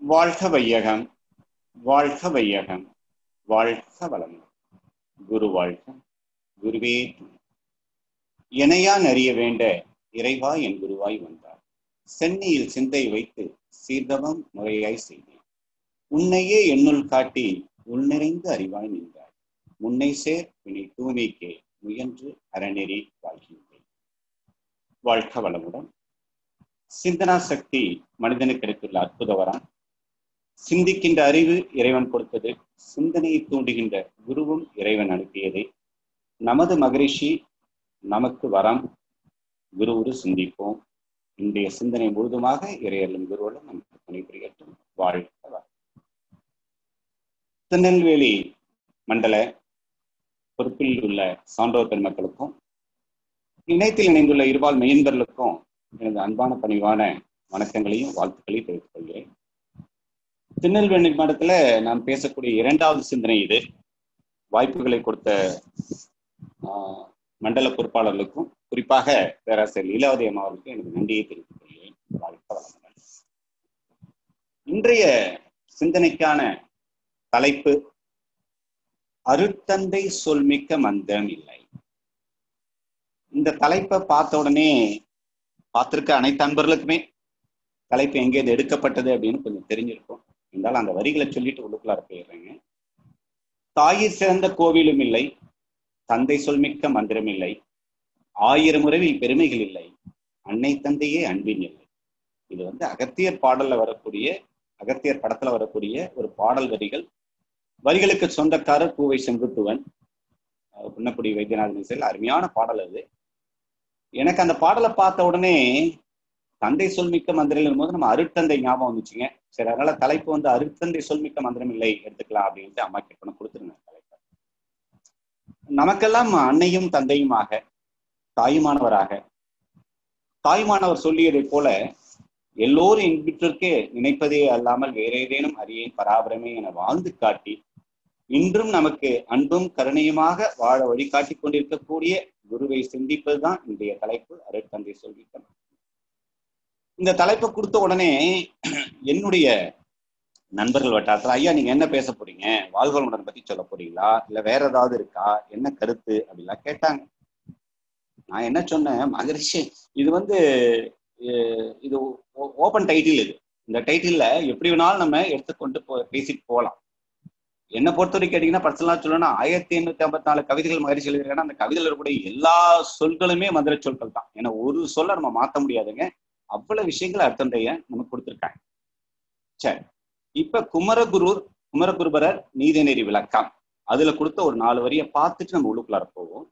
வாழ்க வையகம் வாழ்க வையகம் வாழ்க வளம் குரு வாழ்க குருவே துணை. இணையான் அறிய வேண்ட இறைவா என் குருவாய் வந்தார் சென்னையில் சிந்தை வைத்து சீர்தவம் முறையாய் செய்தேன் உன்னையே என்னுள் காட்டி உள்நிறைந்து அறிவாய் நின்றார் முன்னை சேர் வினை தூய்மைக்கே முயன்று அறநெறி வாழ்கின்றேன் வாழ்க வளமுடன் சிந்தனா சக்தி மனிதனுக்கு கிடைத்துள்ள அற்புத வரம் சிந்திக்கின்ற அறிவு இறைவன் கொடுத்தது சிந்தனையை தூண்டுகின்ற குருவும் இறைவன் அனுப்பியது நமது மகரிஷி நமக்கு வரம் குரு ஒரு சிந்திப்போம் இன்றைய சிந்தனை முழுதுமாக இறையர்களும் குருவோடும் நமக்கு துணை புரியட்டும் வாழ்க வளம். திருநெல்வேலி மண்டல பொறுப்பில் உள்ள சான்றோர் பெருமக்களுக்கும் இணையத்தில் இணைந்துள்ள இருபால் மெயின்பர்களுக்கும் எனது அன்பான பணிவான வணக்கங்களையும் வாழ்த்துக்களையும் தெரிவித்துக் கொள்கிறேன் திருநெல்வேலி மண்டலத்துல நாம் பேசக்கூடிய இரண்டாவது சிந்தனை இது வாய்ப்புகளை கொடுத்த ஆஹ், மண்டல பொறுப்பாளர்களுக்கும் குறிப்பாக பேராசிரியர் லீலாவதி அம்மா அவர்களுக்கு எனது நன்றியை தெரிவித்துக் கொள்கிறேன் வாழ்க வளமுடன். இன்றைய சிந்தனைக்கான தலைப்பு அருட்தந்தை சொல்மிக்க மந்தம் இல்லை இந்த தலைப்பை பார்த்த உடனே பார்த்திருக்க அனைத்து அன்பர்களுக்குமே தலைப்பு எங்கேருந்து எடுக்கப்பட்டது அப்படின்னு கொஞ்சம் தெரிஞ்சிருக்கும் இருந்தாலும் அந்த வரிகளை சொல்லிட்டு உள்ளுக்குள்ளார போயிடுறேங்க தாயிற் சிறந்த கோவிலும் இல்லை தந்தை சொல்மிக்க மந்திரம் இல்லை ஆயிரம் உறவில் பெருமைகள் இல்லை அன்னை தந்தையே அன்பின் இல்லை இது வந்து அகத்தியர் பாடல்ல வரக்கூடிய அகத்தியர் படத்துல வரக்கூடிய ஒரு பாடல் வரிகள் வரிகளுக்கு சொந்தக்காரர் பூவை செங்குட்டுவன் அஹ் புன்னக்குடி வைத்தியநாதன் இசையில் அருமையான பாடல் அது எனக்கு அந்த பாடலை பார்த்த உடனே தந்தை சொல்மிக்க மந்திரம் போது நம்ம அருட்தந்தை ஞாபகம் வந்துச்சுங்க சரி அதனால தலைப்பு வந்து அருட்தந்தை சொல்மிக்க மந்திரம் இல்லை எடுத்துக்கலாம் அப்படின்ட்டு அம்மா கிட்ட கொடுத்துருங்க தலைப்பை நமக்கெல்லாம் அன்னையும் தந்தையுமாக தாயுமானவராக தாயுமானவர் சொல்லியதைப் போல எல்லோரும் என்பிற்றிற்கே நினைப்பதே அல்லாமல் வேற ஏதேனும் அறியேன் பராபரமே என வாழ்ந்து காட்டி இன்றும் நமக்கு அன்பும் கருணையுமாக வாழ வழிகாட்டிக் கொண்டிருக்கக்கூடிய குருவை சிந்திப்பதுதான் இன்றைய தலைப்பு அருட்தந்தை சொல்லித்தனம் இந்த தலைப்பை கொடுத்த உடனே என்னுடைய நண்பர்கள் வட்டாரத்துல ஐயா நீங்க என்ன பேச போறீங்க வாழ்வளமுடன் பத்தி சொல்ல போறீங்களா இல்ல வேற ஏதாவது இருக்கா என்ன கருத்து அப்படிலாம் கேட்டாங்க நான் என்ன சொன்னேன் மகரிஷி இது வந்து அஹ், இது ஓபன் டைட்டில் இது இந்த டைட்டில்ல எப்படி வேணாலும் நம்ம எடுத்துக்கொண்டு போ பேசிட்டு போகலாம் என்னை பொறுத்த வரைக்கும் கேட்டீங்கன்னா பர்சனலா சொல்லணும் ஆயிரத்தி எண்ணூத்தி ஐம்பத்தி நாலு கவிதைகள் மகரிஷி எழுதியிருக்காங்கன்னா அந்த கவிதையில் இருக்கக்கூடிய எல்லா சொல்களுமே மதுரை சொற்கள் தான் ஏன்னா ஒரு சொல்ல நம்ம மாத்த முடியாதுங்க அவ்வளவு விஷயங்கள் அர்த்தந்தைய நமக்கு கொடுத்துருக்காங்க சரி இப்ப குமரகுரு குமரகுருபரர் நீதிநெறி விளக்கம் அதுல கொடுத்த ஒரு நாலு வரியை பார்த்துட்டு நம்ம உள்ளுக்குள்ளார போவோம்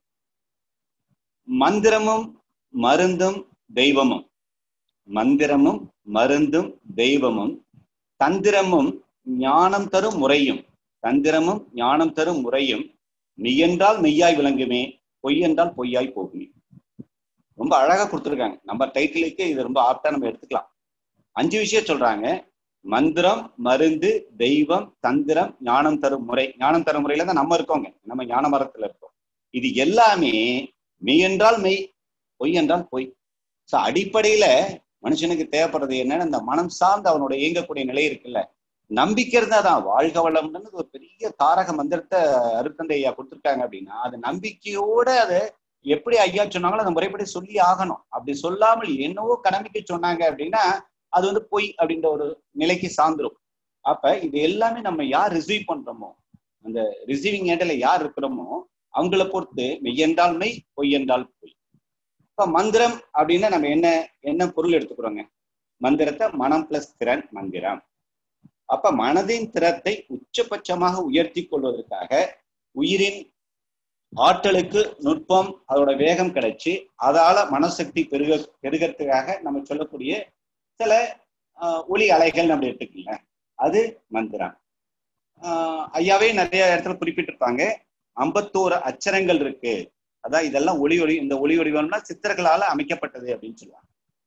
மந்திரமும் மருந்தும் தெய்வமும் மந்திரமும் மருந்தும் தெய்வமும் தந்திரமும் ஞானம் தரும் முறையும் தந்திரமும் ஞானம் தரும் முறையும் மெய்யென்றால் மெய்யாய் விளங்குமே பொய் என்றால் பொய்யாய் போகுமே ரொம்ப அழகா கொடுத்துருக்காங்க நம்ம டைட்டிலுக்கு இது ரொம்ப ஆப்டா நம்ம எடுத்துக்கலாம் அஞ்சு விஷயம் சொல்றாங்க மந்திரம் மருந்து தெய்வம் தந்திரம் ஞானம் தரும் முறை ஞானம் தரும் முறையில தான் நம்ம இருக்கோங்க நம்ம ஞான மரத்துல இருக்கோம் இது எல்லாமே மெய் என்றால் மெய் பொய் என்றால் பொய் சோ அடிப்படையில மனுஷனுக்கு தேவைப்படுறது என்னன்னா இந்த மனம் சார்ந்து அவனோட இயங்கக்கூடிய நிலை இருக்குல்ல நம்பிக்கை இருந்தா தான் வாழ்க வளம்னு ஒரு பெரிய தாரக மந்திரத்தை அருத்தந்தை ஐயா கொடுத்துருக்காங்க அப்படின்னா அது நம்பிக்கையோட அதை எப்படி ஐயா சொன்னாங்களோ அந்த முறைப்படி சொல்லி ஆகணும் அப்படி சொல்லாமல் என்னவோ கடமைக்கு சொன்னாங்க அப்படின்னா அது வந்து பொய் அப்படின்ற ஒரு நிலைக்கு சார்ந்துரும் அப்ப இது எல்லாமே நம்ம யார் ரிசீவ் பண்றோமோ அந்த ரிசீவிங் ஏண்டல யார் இருக்கிறோமோ அவங்கள பொறுத்து மெய் என்றால் மெய் பொய் என்றால் பொய் இப்ப மந்திரம் அப்படின்னா நம்ம என்ன என்ன பொருள் எடுத்துக்கிறோங்க மந்திரத்தை மனம் பிளஸ் திறன் மந்திரம் அப்ப மனதின் திறத்தை உச்சபட்சமாக உயர்த்தி கொள்வதற்காக உயிரின் ஆற்றலுக்கு நுட்பம் அதோட வேகம் கிடைச்சு அதால மனசக்தி பெருக பெருகிறதுக்காக நம்ம சொல்லக்கூடிய சில ஆஹ், ஒலி அலைகள் நம்ம எடுத்துக்கல அது மந்திரம் ஆஹ், ஐயாவே நிறைய இடத்துல குறிப்பிட்டிருப்பாங்க ஐம்பத்தோரு அச்சரங்கள் இருக்கு அதான் இதெல்லாம் ஒளி ஒளி இந்த ஒளி வடிவம்னா சித்தர்களால அமைக்கப்பட்டது அப்படின்னு சொல்லுவாங்க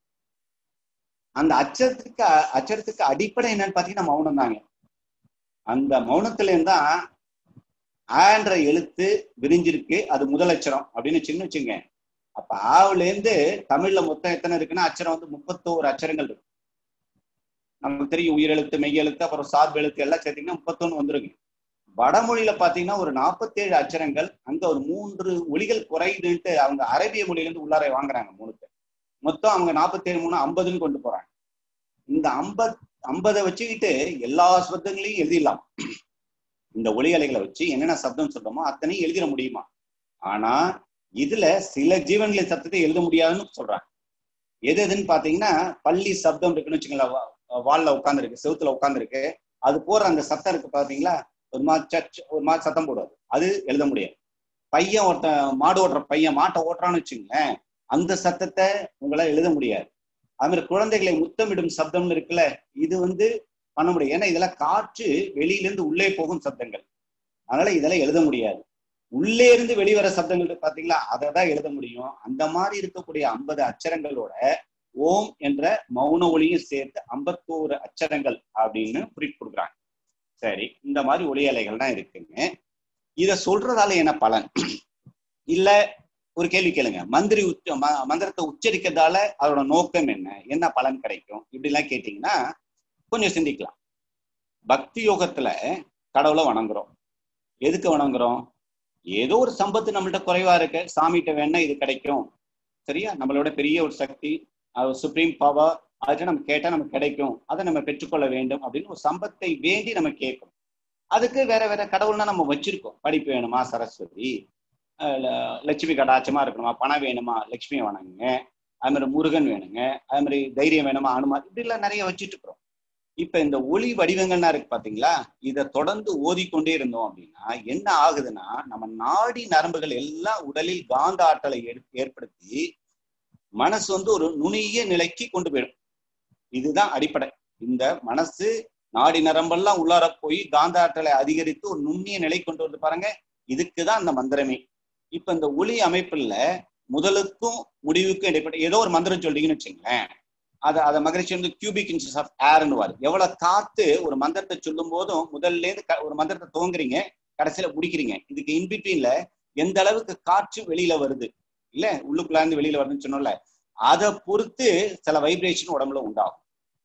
அந்த அச்சத்துக்கு அச்சரத்துக்கு அடிப்படை என்னன்னு பாத்தீங்கன்னா மௌனம் தாங்க அந்த மௌனத்துல இருந்தா ஆன்ற எழுத்து விரிஞ்சிருக்கு அது முதல் அச்சரம் அப்படின்னு சின்ன வச்சுங்க அப்ப ஆவுல இருந்து தமிழ்ல மொத்தம் எத்தனை இருக்குன்னா அச்சரம் வந்து முப்பத்தோரு அச்சரங்கள் இருக்கு நமக்கு தெரியும் உயிரெழுத்து மெய்யெழுத்து அப்புறம் சார்பு எழுத்து எல்லாம் சேர்த்தீங்கன்னா முப்பத்தொன்னு வந்துருங்க வடமொழியில பாத்தீங்கன்னா ஒரு நாற்பத்தேழு அச்சரங்கள் அங்க ஒரு மூன்று ஒலிகள் குறையுதுன்ட்டு அவங்க அரபிய மொழியில இருந்து உள்ளார வாங்குறாங்க மூணு பேர் மொத்தம் அவங்க நாற்பத்தேழு மூணு ஐம்பதுன்னு கொண்டு போறாங்க இந்த ஐம்பத் ஐம்பதை வச்சுக்கிட்டு எல்லா சப்தங்களையும் எழுதிடலாம் இந்த ஒலி அலைகளை வச்சு என்னென்ன சப்தம் சொல்றோமோ அத்தனையும் எழுதிட முடியுமா ஆனா இதுல சில ஜீவன்களின் சத்தத்தை எழுத முடியாதுன்னு சொல்றாங்க எது எதுன்னு பாத்தீங்கன்னா பள்ளி சப்தம் இருக்குன்னு வச்சுங்களேன் வால்ல உட்காந்துருக்கு செவுத்துல உட்காந்துருக்கு அது போற அந்த சத்தம் இருக்கு பாத்தீங்களா ஒரு மாதிரி சச் ஒரு மாதிரி சத்தம் போடுவாரு அது எழுத முடியாது பையன் ஒருத்தன் மாடு ஓட்டுற பையன் மாட்டை ஓட்டுறான்னு வச்சுங்களேன் அந்த சத்தத்தை உங்களால எழுத முடியாது அது மாதிரி குழந்தைகளை முத்தமிடும் சப்தம்னு இருக்குல்ல இது வந்து பண்ண முடியும் ஏன்னா இதெல்லாம் காற்று வெளியிலிருந்து உள்ளே போகும் சப்தங்கள் அதனால இதெல்லாம் எழுத முடியாது உள்ளே இருந்து வெளிவர சப்தங்கள் இருக்கு பாத்தீங்களா அதை தான் எழுத முடியும் அந்த மாதிரி இருக்கக்கூடிய ஐம்பது அச்சரங்களோட ஓம் என்ற மௌன ஒளியும் சேர்த்து ஐம்பத்தோரு அச்சரங்கள் அப்படின்னு குறிப்பு கொடுக்குறாங்க சரி இந்த மாதிரி ஒளி அலைகள் தான் இருக்குங்க இத சொல்றதால என்ன பலன் இல்ல ஒரு கேள்வி கேளுங்க மந்திரி உச்ச ம- மந்திரத்தை உச்சரிக்கிறதால அதோட நோக்கம் என்ன என்ன பலன் கிடைக்கும் இப்படி எல்லாம் கேட்டீங்கன்னா கொஞ்சம் சிந்திக்கலாம் பக்தி யோகத்துல கடவுளை வணங்குறோம் எதுக்கு வணங்குறோம் ஏதோ ஒரு சம்பத்து நம்மள்ட்ட குறைவா இருக்கு சாமிகிட்ட வேணா இது கிடைக்கும் சரியா நம்மளோட பெரிய ஒரு சக்தி சுப்ரீம் பவர் அதுக்கு நம்ம கேட்டா நமக்கு கிடைக்கும் அதை நம்ம பெற்றுக்கொள்ள வேண்டும் அப்படின்னு ஒரு சம்பத்தை வேண்டி நம்ம கேட்கணும் அதுக்கு வேற வேற கடவுள்னா நம்ம வச்சிருக்கோம் படிப்பு வேணுமா சரஸ்வதி அஹ் ல- லட்சுமி கடாட்சமா இருக்கணுமா பணம் வேணுமா லட்சுமியை வணங்குங்க அது மாதிரி முருகன் வேணுங்க அது மாதிரி தைரியம் வேணுமா அனுமார் இப்படி எல்லாம் நிறைய வச்சுட்டு இருக்கிறோம் இப்ப இந்த ஒளி வடிவங்கள்னா இருக்கு பாத்தீங்களா இதை தொடர்ந்து ஓதிக்கொண்டே இருந்தோம் அப்படின்னா என்ன ஆகுதுன்னா நம்ம நாடி நரம்புகள் எல்லாம் உடலில் காந்த ஆற்றலை ஏற்- ஏற்படுத்தி மனசு வந்து ஒரு நுணிய நிலைக்கு கொண்டு போயிடும் இதுதான் அடிப்படை இந்த மனசு நாடி நரம்பெல்லாம் உள்ளார போய் காந்த ஆற்றலை அதிகரித்து ஒரு நுண்ணிய நிலை கொண்டு வந்து பாருங்க இதுக்குதான் அந்த மந்திரமே இப்ப இந்த ஒளி அமைப்புல முதலுக்கும் முடிவுக்கும் இடைப்பட்ட ஏதோ ஒரு மந்திரம் சொல்றீங்கன்னு வச்சுங்களேன் அதை அதை மகிழ்ச்சி வந்து கியூபிக் இன்ச்சஸ் ஆஃப் ஏர்னு வாரு எவ்வளவு காத்து ஒரு மந்திரத்தை சொல்லும் போதும் முதல்ல இருந்து க- ஒரு மந்திரத்தை துவங்குறீங்க கடைசியில முடிக்கிறீங்க இதுக்கு இன்பிட்வீன்ல எந்த அளவுக்கு காற்று வெளியில வருது இல்ல உள்ளுக்குள்ள இருந்து வெளியில வருதுன்னு சொன்னோம்ல அதை பொறுத்து சில வைப்ரேஷன் உடம்புல உண்டாகும்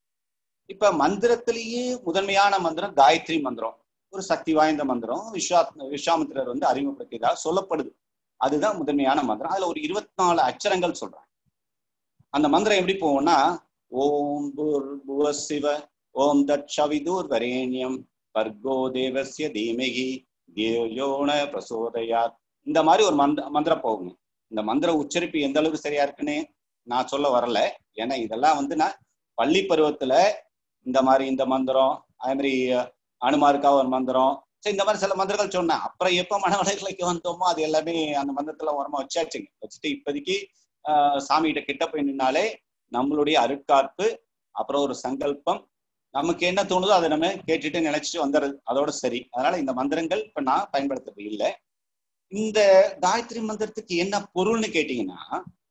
இப்ப மந்திரத்திலேயே முதன்மையான மந்திரம் காயத்ரி மந்திரம் ஒரு சக்தி வாய்ந்த மந்திரம் விஸ்வா விஸ்வாமித்திரர் வந்து அறிமுகப்படுத்தியதா சொல்லப்படுது அதுதான் முதன்மையான மந்திரம் அதுல ஒரு இருபத்தி நாலு அச்சரங்கள் சொல்றாங்க அந்த மந்திரம் எப்படி போகும்னா ஓம் பூர்புவ சிவ ஓம் தட்சவிதூர் வரேண்யம் பர்கோ தேவஸ்ய தீமகி தேயோன பிரசோதயாத் இந்த மாதிரி ஒரு மந்திர மந்திரம் போகுங்க இந்த மந்திர உச்சரிப்பு எந்த அளவுக்கு சரியா இருக்குன்னு நான் சொல்ல வரல ஏன்னா இதெல்லாம் வந்து நான் பள்ளி பருவத்துல இந்த மாதிரி இந்த மந்திரம் அதே மாதிரி அனுமாருக்கா ஒரு மந்திரம் சரி இந்த மாதிரி சில மந்திரங்கள் சொன்னேன் அப்புறம் எப்ப மனவளைகளுக்கு வந்தோமோ அது எல்லாமே அந்த மந்திரத்துல உரமா வச்சாச்சுங்க வச்சுட்டு இப்போதைக்கு ஆஹ் சாமி கிட்ட கிட்ட போய் நின்னாலே நம்மளுடைய அருட்காப்பு அப்புறம் ஒரு சங்கல்பம் நமக்கு என்ன தோணுதோ அதை நம்ம கேட்டுட்டு நினைச்சிட்டு வந்துடுறது அதோட சரி அதனால இந்த மந்திரங்கள் இப்ப நான் பயன்படுத்துறது இல்லை இந்த காயத்ரி மந்திரத்துக்கு என்ன பொருள்னு கேட்டீங்கன்னா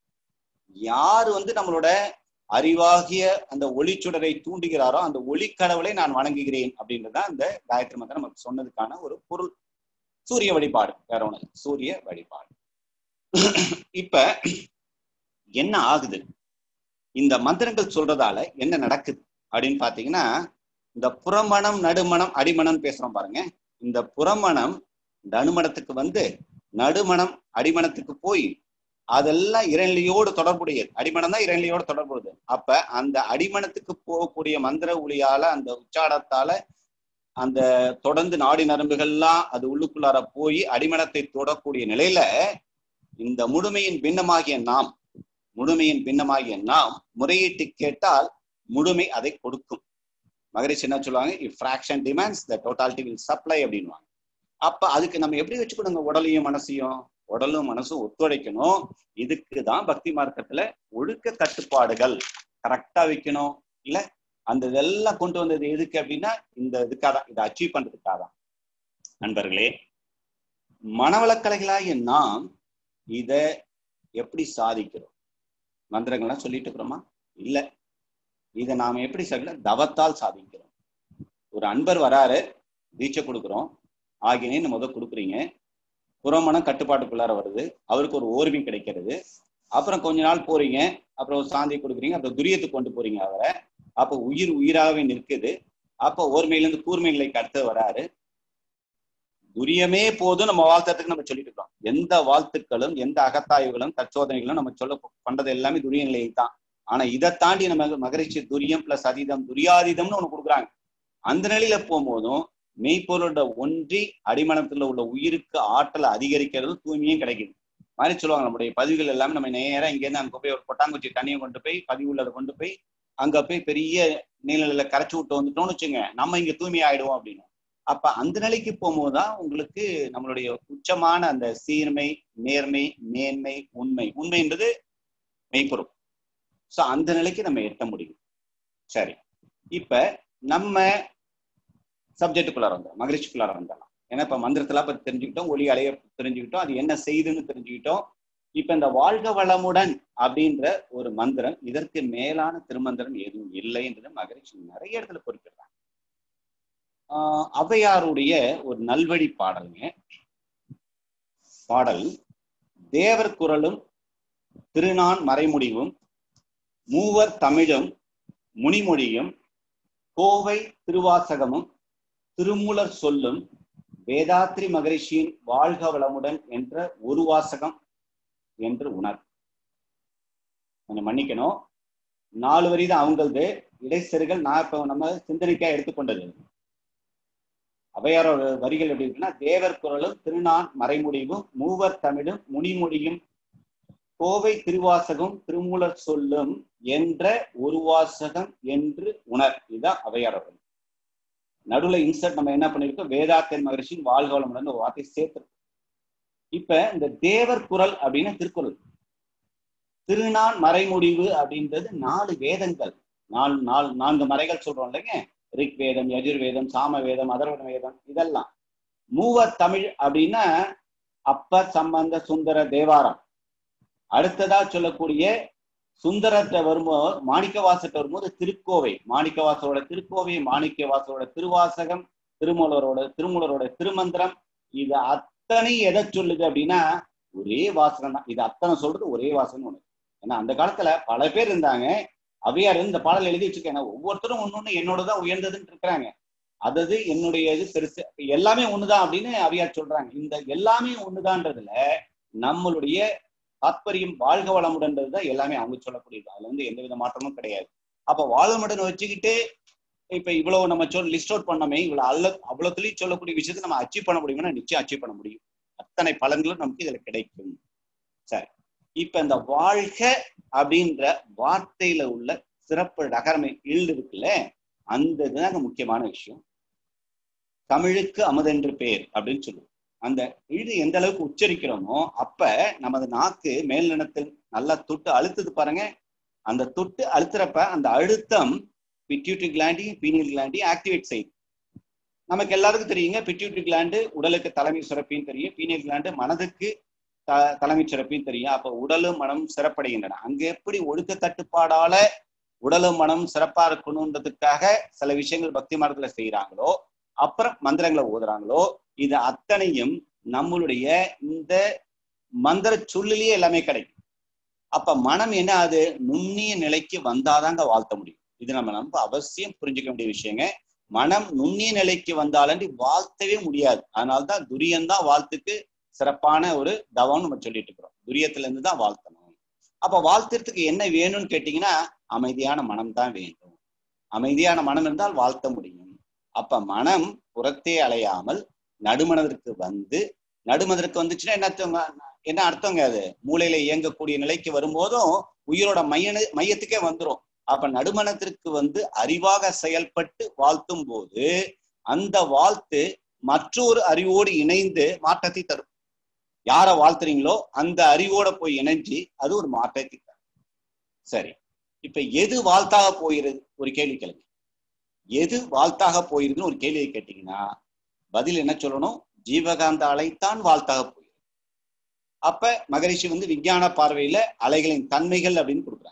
யார் வந்து நம்மளோட அறிவாகிய அந்த ஒளிச்சுடரை தூண்டுகிறாரோ அந்த ஒளிக்கடவுளை நான் வணங்குகிறேன் அப்படின்றதுதான் அந்த காயத்ரி மந்திரம் நமக்கு சொன்னதுக்கான ஒரு பொருள் சூரிய வழிபாடு வேற ஒண்ணு இல்ல. சூரிய வழிபாடு இப்ப என்ன ஆகுது இந்த மந்திரங்கள் சொல்றதால என்ன நடக்குது அப்படின்னு பாத்தீங்கன்னா இந்த புறமணம் நடுமணம் அடிமணம் பேசுறோம் பாருங்க இந்த புறமணம் நடுமணத்துக்கு வந்து நடுமணம் அடிமணத்துக்கு போய் அதெல்லாம் இறைநிலையோடு தொடர்புடையது அடிமணம் தான் இறைநிலையோடு தொடர்புடையது அப்ப அந்த அடிமணத்துக்கு போகக்கூடிய மந்திர ஒளியால அந்த உச்சாடத்தால அந்த தொடர்ந்து நாடி நரம்புகள்லாம் அது உள்ளுக்குள்ளார போய் அடிமணத்தை தொடக்கூடிய நிலையில இந்த முழுமையின் பின்னமாகிய நாம் முழுமையின் பின்னமாகிய நாம் முறையிட்டு கேட்டால் முழுமை அதை கொடுக்கும் மகரிஷி என்ன சொல்லுவாங்க if fraction demands the totality will supply அப்படின்வாங்க அப்ப அதுக்கு நம்ம எப்படி வச்சுக்கணுங்க உடலையும் மனசையும் உடலும் மனசும் ஒத்துழைக்கணும் இதுக்கு தான் பக்தி மார்க்கத்துல ஒழுக்க கட்டுப்பாடுகள் கரெக்டா வைக்கணும் இல்ல அந்த இதெல்லாம் கொண்டு வந்தது எதுக்கு அப்படின்னா இந்த இதுக்காக தான் இதை அச்சீவ் பண்றதுக்காக தான் நண்பர்களே மனவளக்கலைகளாகிய நாம் இத எப்படி சாதிக்கிறோம் மந்திரங்கள்லாம் சொல்லிட்டு இருக்கிறோமா இல்ல இதை நாம எப்படி சாதிக்கல தவத்தால் சாதிக்கிறோம் ஒரு அன்பர் வராரு தீட்சை கொடுக்குறோம் ஆகியனே முத கொடுக்குறீங்க புறமணம் கட்டுப்பாட்டுக்குள்ளார வருது அவருக்கு ஒரு ஓர்வி கிடைக்கிறது அப்புறம் கொஞ்ச நாள் போறீங்க அப்புறம் ஒரு சாந்தி கொடுக்குறீங்க அப்புறம் துரியத்துக்கு கொண்டு போறீங்க அவரை அப்ப உயிர் உயிராகவே நிற்குது அப்ப ஓர்மையிலிருந்து கூர்மை நிலைக்கு அடுத்து வராரு துரியமே போதும் நம்ம வாழ்த்துறதுக்கு நம்ம சொல்லிட்டு இருக்கோம் எந்த வாழ்த்துக்களும் எந்த அகத்தாய்வுகளும் தற்சோதனைகளும் நம்ம சொல்ல பண்றது எல்லாமே துரிய நிலையை தான் ஆனா இதை தாண்டி நம்ம மகரிஷி துரியம் பிளஸ் அதீதம் துரியாதீதம்னு ஒண்ணு கொடுக்குறாங்க அந்த நிலையில போகும்போதும் மெய்ப்பொருளோட ஒன்றி அடிமனத்துல உள்ள உயிருக்கு ஆற்றலை அதிகரிக்கிறது தூய்மையும் கிடைக்குது மாதிரி சொல்லுவாங்க நம்முடைய பதிவுகள் எல்லாமே நம்ம நேரா இங்க இருந்து அங்க போய் ஒரு கொட்டாங்குச்சி தண்ணியை கொண்டு போய் பதிவு உள்ளதை கொண்டு போய் அங்க போய் பெரிய நீர்நிலையில கரைச்சி விட்டு வந்துட்டோம்னு வச்சுங்க நம்ம இங்க தூய்மை ஆயிடுவோம் அப்படின்னு அப்ப அந்த நிலைக்கு போகும்போதுதான் உங்களுக்கு நம்மளுடைய உச்சமான அந்த சீர்மை நேர்மை மேன்மை உண்மை உண்மைன்றது மெய்ப்பொருள் சோ அந்த நிலைக்கு நம்ம எட்ட முடியும் சரி இப்ப நம்ம சப்ஜெக்டுக்குள்ளார வந்தோம் மகிழ்ச்சிக்குள்ளார வந்தலாம் ஏன்னா இப்ப மந்திரத்துல பத்தி தெரிஞ்சுக்கிட்டோம் ஒளி அலைய தெரிஞ்சுக்கிட்டோம் அது என்ன செய்யுதுன்னு தெரிஞ்சுக்கிட்டோம் இப்ப இந்த வாழ்க வளமுடன் அப்படின்ற ஒரு மந்திரம் இதற்கு மேலான திருமந்திரம் எதுவும் இல்லை என்றது மகிழ்ச்சி நிறைய இடத்துல குறிப்பிடுறாங்க ஆஹ் ஔவையாருடைய ஒரு நல்வழி பாடலுங்க பாடல் தேவர் குரலும் திருநான் மறைமுடிவும் மூவர் தமிழும் முனிமொழியும் கோவை திருவாசகமும் திருமூலர் சொல்லும் வேதாத்ரி மகரிஷியின் வாழ்க வளமுடன் என்ற ஒரு வாசகம் என்று உணர் கொஞ்சம் மன்னிக்கணும் நாலு வரி தான் அவங்களது இடைச்செருகள் நான் இப்ப நம்ம சிந்தனைக்கா எடுத்துக்கொண்டது அவையாரோட வரிகள் எப்படி இருக்குன்னா தேவர் குரலும் திருநான் மறைமுடிவும் மூவர் தமிழும் முனிமொழியும் கோவை திருவாசகம் திருமூலர் சொல்லும் என்ற ஒரு வாசகம் என்று உணர் இதுதான் அவையாரோட நடுவுல இன்சர்ட் நம்ம என்ன பண்ணிருக்கோம் வேதாத்தியன் மகரிஷின் வாழ்க வளமுடன் ஒரு வார்த்தை சேர்த்திருக்கோம் இப்ப இந்த தேவர் குரல் அப்படின்னா திருக்குறள் திருநான் மறைமுடிவு அப்படின்றது நாலு வேதங்கள் நாலு நாலு நான்கு மறைகள் சொல்றோம் இல்லைங்க ரிக் வேதம் யஜுர்வேதம் சாம வேதம் அதர்வன வேதம் இதெல்லாம் மூவர் தமிழ் அப்படின்னா அப்பர் சம்பந்த சுந்தர தேவாரம் அடுத்ததா சொல்லக்கூடிய சுந்தரத்தை வரும்போது மாணிக்கவாசத்தை வரும்போது திருக்கோவை மாணிக்கவாசரோட திருக்கோவை மாணிக்கவாசரோட திருவாசகம் திருமூலரோட திருமூலரோட திருமந்திரம் இது அத்தனை எதை சொல்லுது அப்படின்னா ஒரே வாசகம் தான் இது அத்தனை சொல்றது ஒரே வாசகம் ஒண்ணு ஏன்னா அந்த காலத்துல பல பேர் இருந்தாங்க அவையார் இந்த பாடல் எழுதி வச்சிருக்கேன் ஒவ்வொருத்தரும் ஒன்னொன்னு என்னோடதான் உயர்ந்ததுன்னு இருக்கிறாங்க அதது என்னுடைய இது பெருசு எல்லாமே ஒண்ணுதான் அப்படின்னு அவையார் சொல்றாங்க இந்த எல்லாமே ஒண்ணுதான்றதுல நம்மளுடைய தாத்பரியம் வாழ்க வளமுடன்றது தான் எல்லாமே அவங்க சொல்லக்கூடியது அதுல வந்து எந்த வித மாற்றமும் கிடையாது அப்ப வாழ்வமுடன் வச்சுக்கிட்டு இப்ப இவ்வளவு நம்ம சொல் லிஸ்ட் அவுட் பண்ணோமே இவ்வளவு அல்ல அவ்வளவுலயும் சொல்லக்கூடிய விஷயத்தை நம்ம அச்சீவ் பண்ண முடியும்னா நிச்சயம் அச்சீவ் பண்ண முடியும் அத்தனை பலன்களும் நமக்கு இதுல கிடைக்கும் சரி இப்ப இந்த வாழ்க அப்படின்ற வார்த்தையில உள்ள சிறப்பு நகரமை இல் இருக்குல்ல அந்த இதுதாங்க முக்கியமான விஷயம் தமிழுக்கு அமுதென்று பேர் அப்படின்னு சொல்லுவோம் அந்த இழு எந்த அளவுக்கு உச்சரிக்கிறோமோ அப்ப நமது நாக்கு மேல் நிலத்தில் நல்லா தொட்டு அழுத்துது பாருங்க அந்த தொட்டு அழுத்துறப்ப அந்த அழுத்தம் பிட்யூட்டரி கிளாண்டி பீனியல் கிளாண்டி ஆக்டிவேட் செய்யுது நமக்கு எல்லாருக்கும் தெரியுங்க பிட்யூட்டரி கிளாண்டு உடலுக்கு தலைமை சுரப்பின்னு தெரியும் பீனியல் கிளாண்டு மனதுக்கு த தலைமை சுரப்பின்னு தெரியும் அப்ப உடலும் மனமும் சிறப்படைகின்றன அங்க எப்படி ஒழுக்க தட்டுப்பாடால உடலும் மனமும் சிறப்பா இருக்கணுன்றதுக்காக சில விஷயங்கள் பக்தி மார்க்கத்துல செய்யறாங்களோ அப்புறம் மந்திரங்களை ஓதுறாங்களோ இது அத்தனையும் நம்மளுடைய இந்த மந்திர சொல்லிலேயே எல்லாமே கிடைக்கும் அப்ப மனம் என்ன அது நுண்ணிய நிலைக்கு வந்தாதாங்க வாழ்த்த முடியும் இது நம்ம ரொம்ப அவசியம் புரிஞ்சுக்க வேண்டிய விஷயங்க மனம் நுண்ணிய நிலைக்கு வந்தாலன்றி வாழ்த்தவே முடியாது அதனால்தான் துரியந்தான் வாழ்த்துக்கு சிறப்பான ஒரு தவம்னு நம்ம சொல்லிட்டு இருக்கிறோம் துரியத்துல இருந்து தான் வாழ்த்தணும் அப்ப வாழ்த்துறதுக்கு என்ன வேணும்னு கேட்டீங்கன்னா அமைதியான மனம் தான் வேண்டும் அமைதியான மனம் இருந்தால் வாழ்த்த முடியும் அப்ப மனம் புறத்தே அலையாமல் நடுமனதிற்கு வந்து நடுமனதிற்கு வந்துச்சுன்னா என்ன அர்த்தங்க என்ன அர்த்தங்க அது மூளையில இயங்கக்கூடிய நிலைக்கு வரும்போதும் உயிரோட மைய மையத்துக்கே வந்துரும் அப்ப நடுமனத்திற்கு வந்து அறிவாக செயல்பட்டு வாழ்த்தும் போது அந்த வாழ்த்து மற்றொரு அறிவோடு இணைந்து மாற்றத்தை தரும் யார வாழ்த்துறீங்களோ அந்த அறிவோட போய் இணைஞ்சு அது ஒரு மாற்றத்தை தரும் சரி இப்ப எது வாழ்த்தாக போயிருது ஒரு கேள்வி கேளுங்க எது வாழ்த்தாக போயிருதுன்னு ஒரு கேள்வியை கேட்டீங்கன்னா பதில் என்ன சொல்லணும் ஜீவகாந்த அலைத்தான் வாழ்த்தாக போயிருக்கு அப்ப மகரிஷி வந்து விஞ்ஞான பார்வையில அலைகளின் தன்மைகள் அப்படின்னு கொடுக்குறாங்க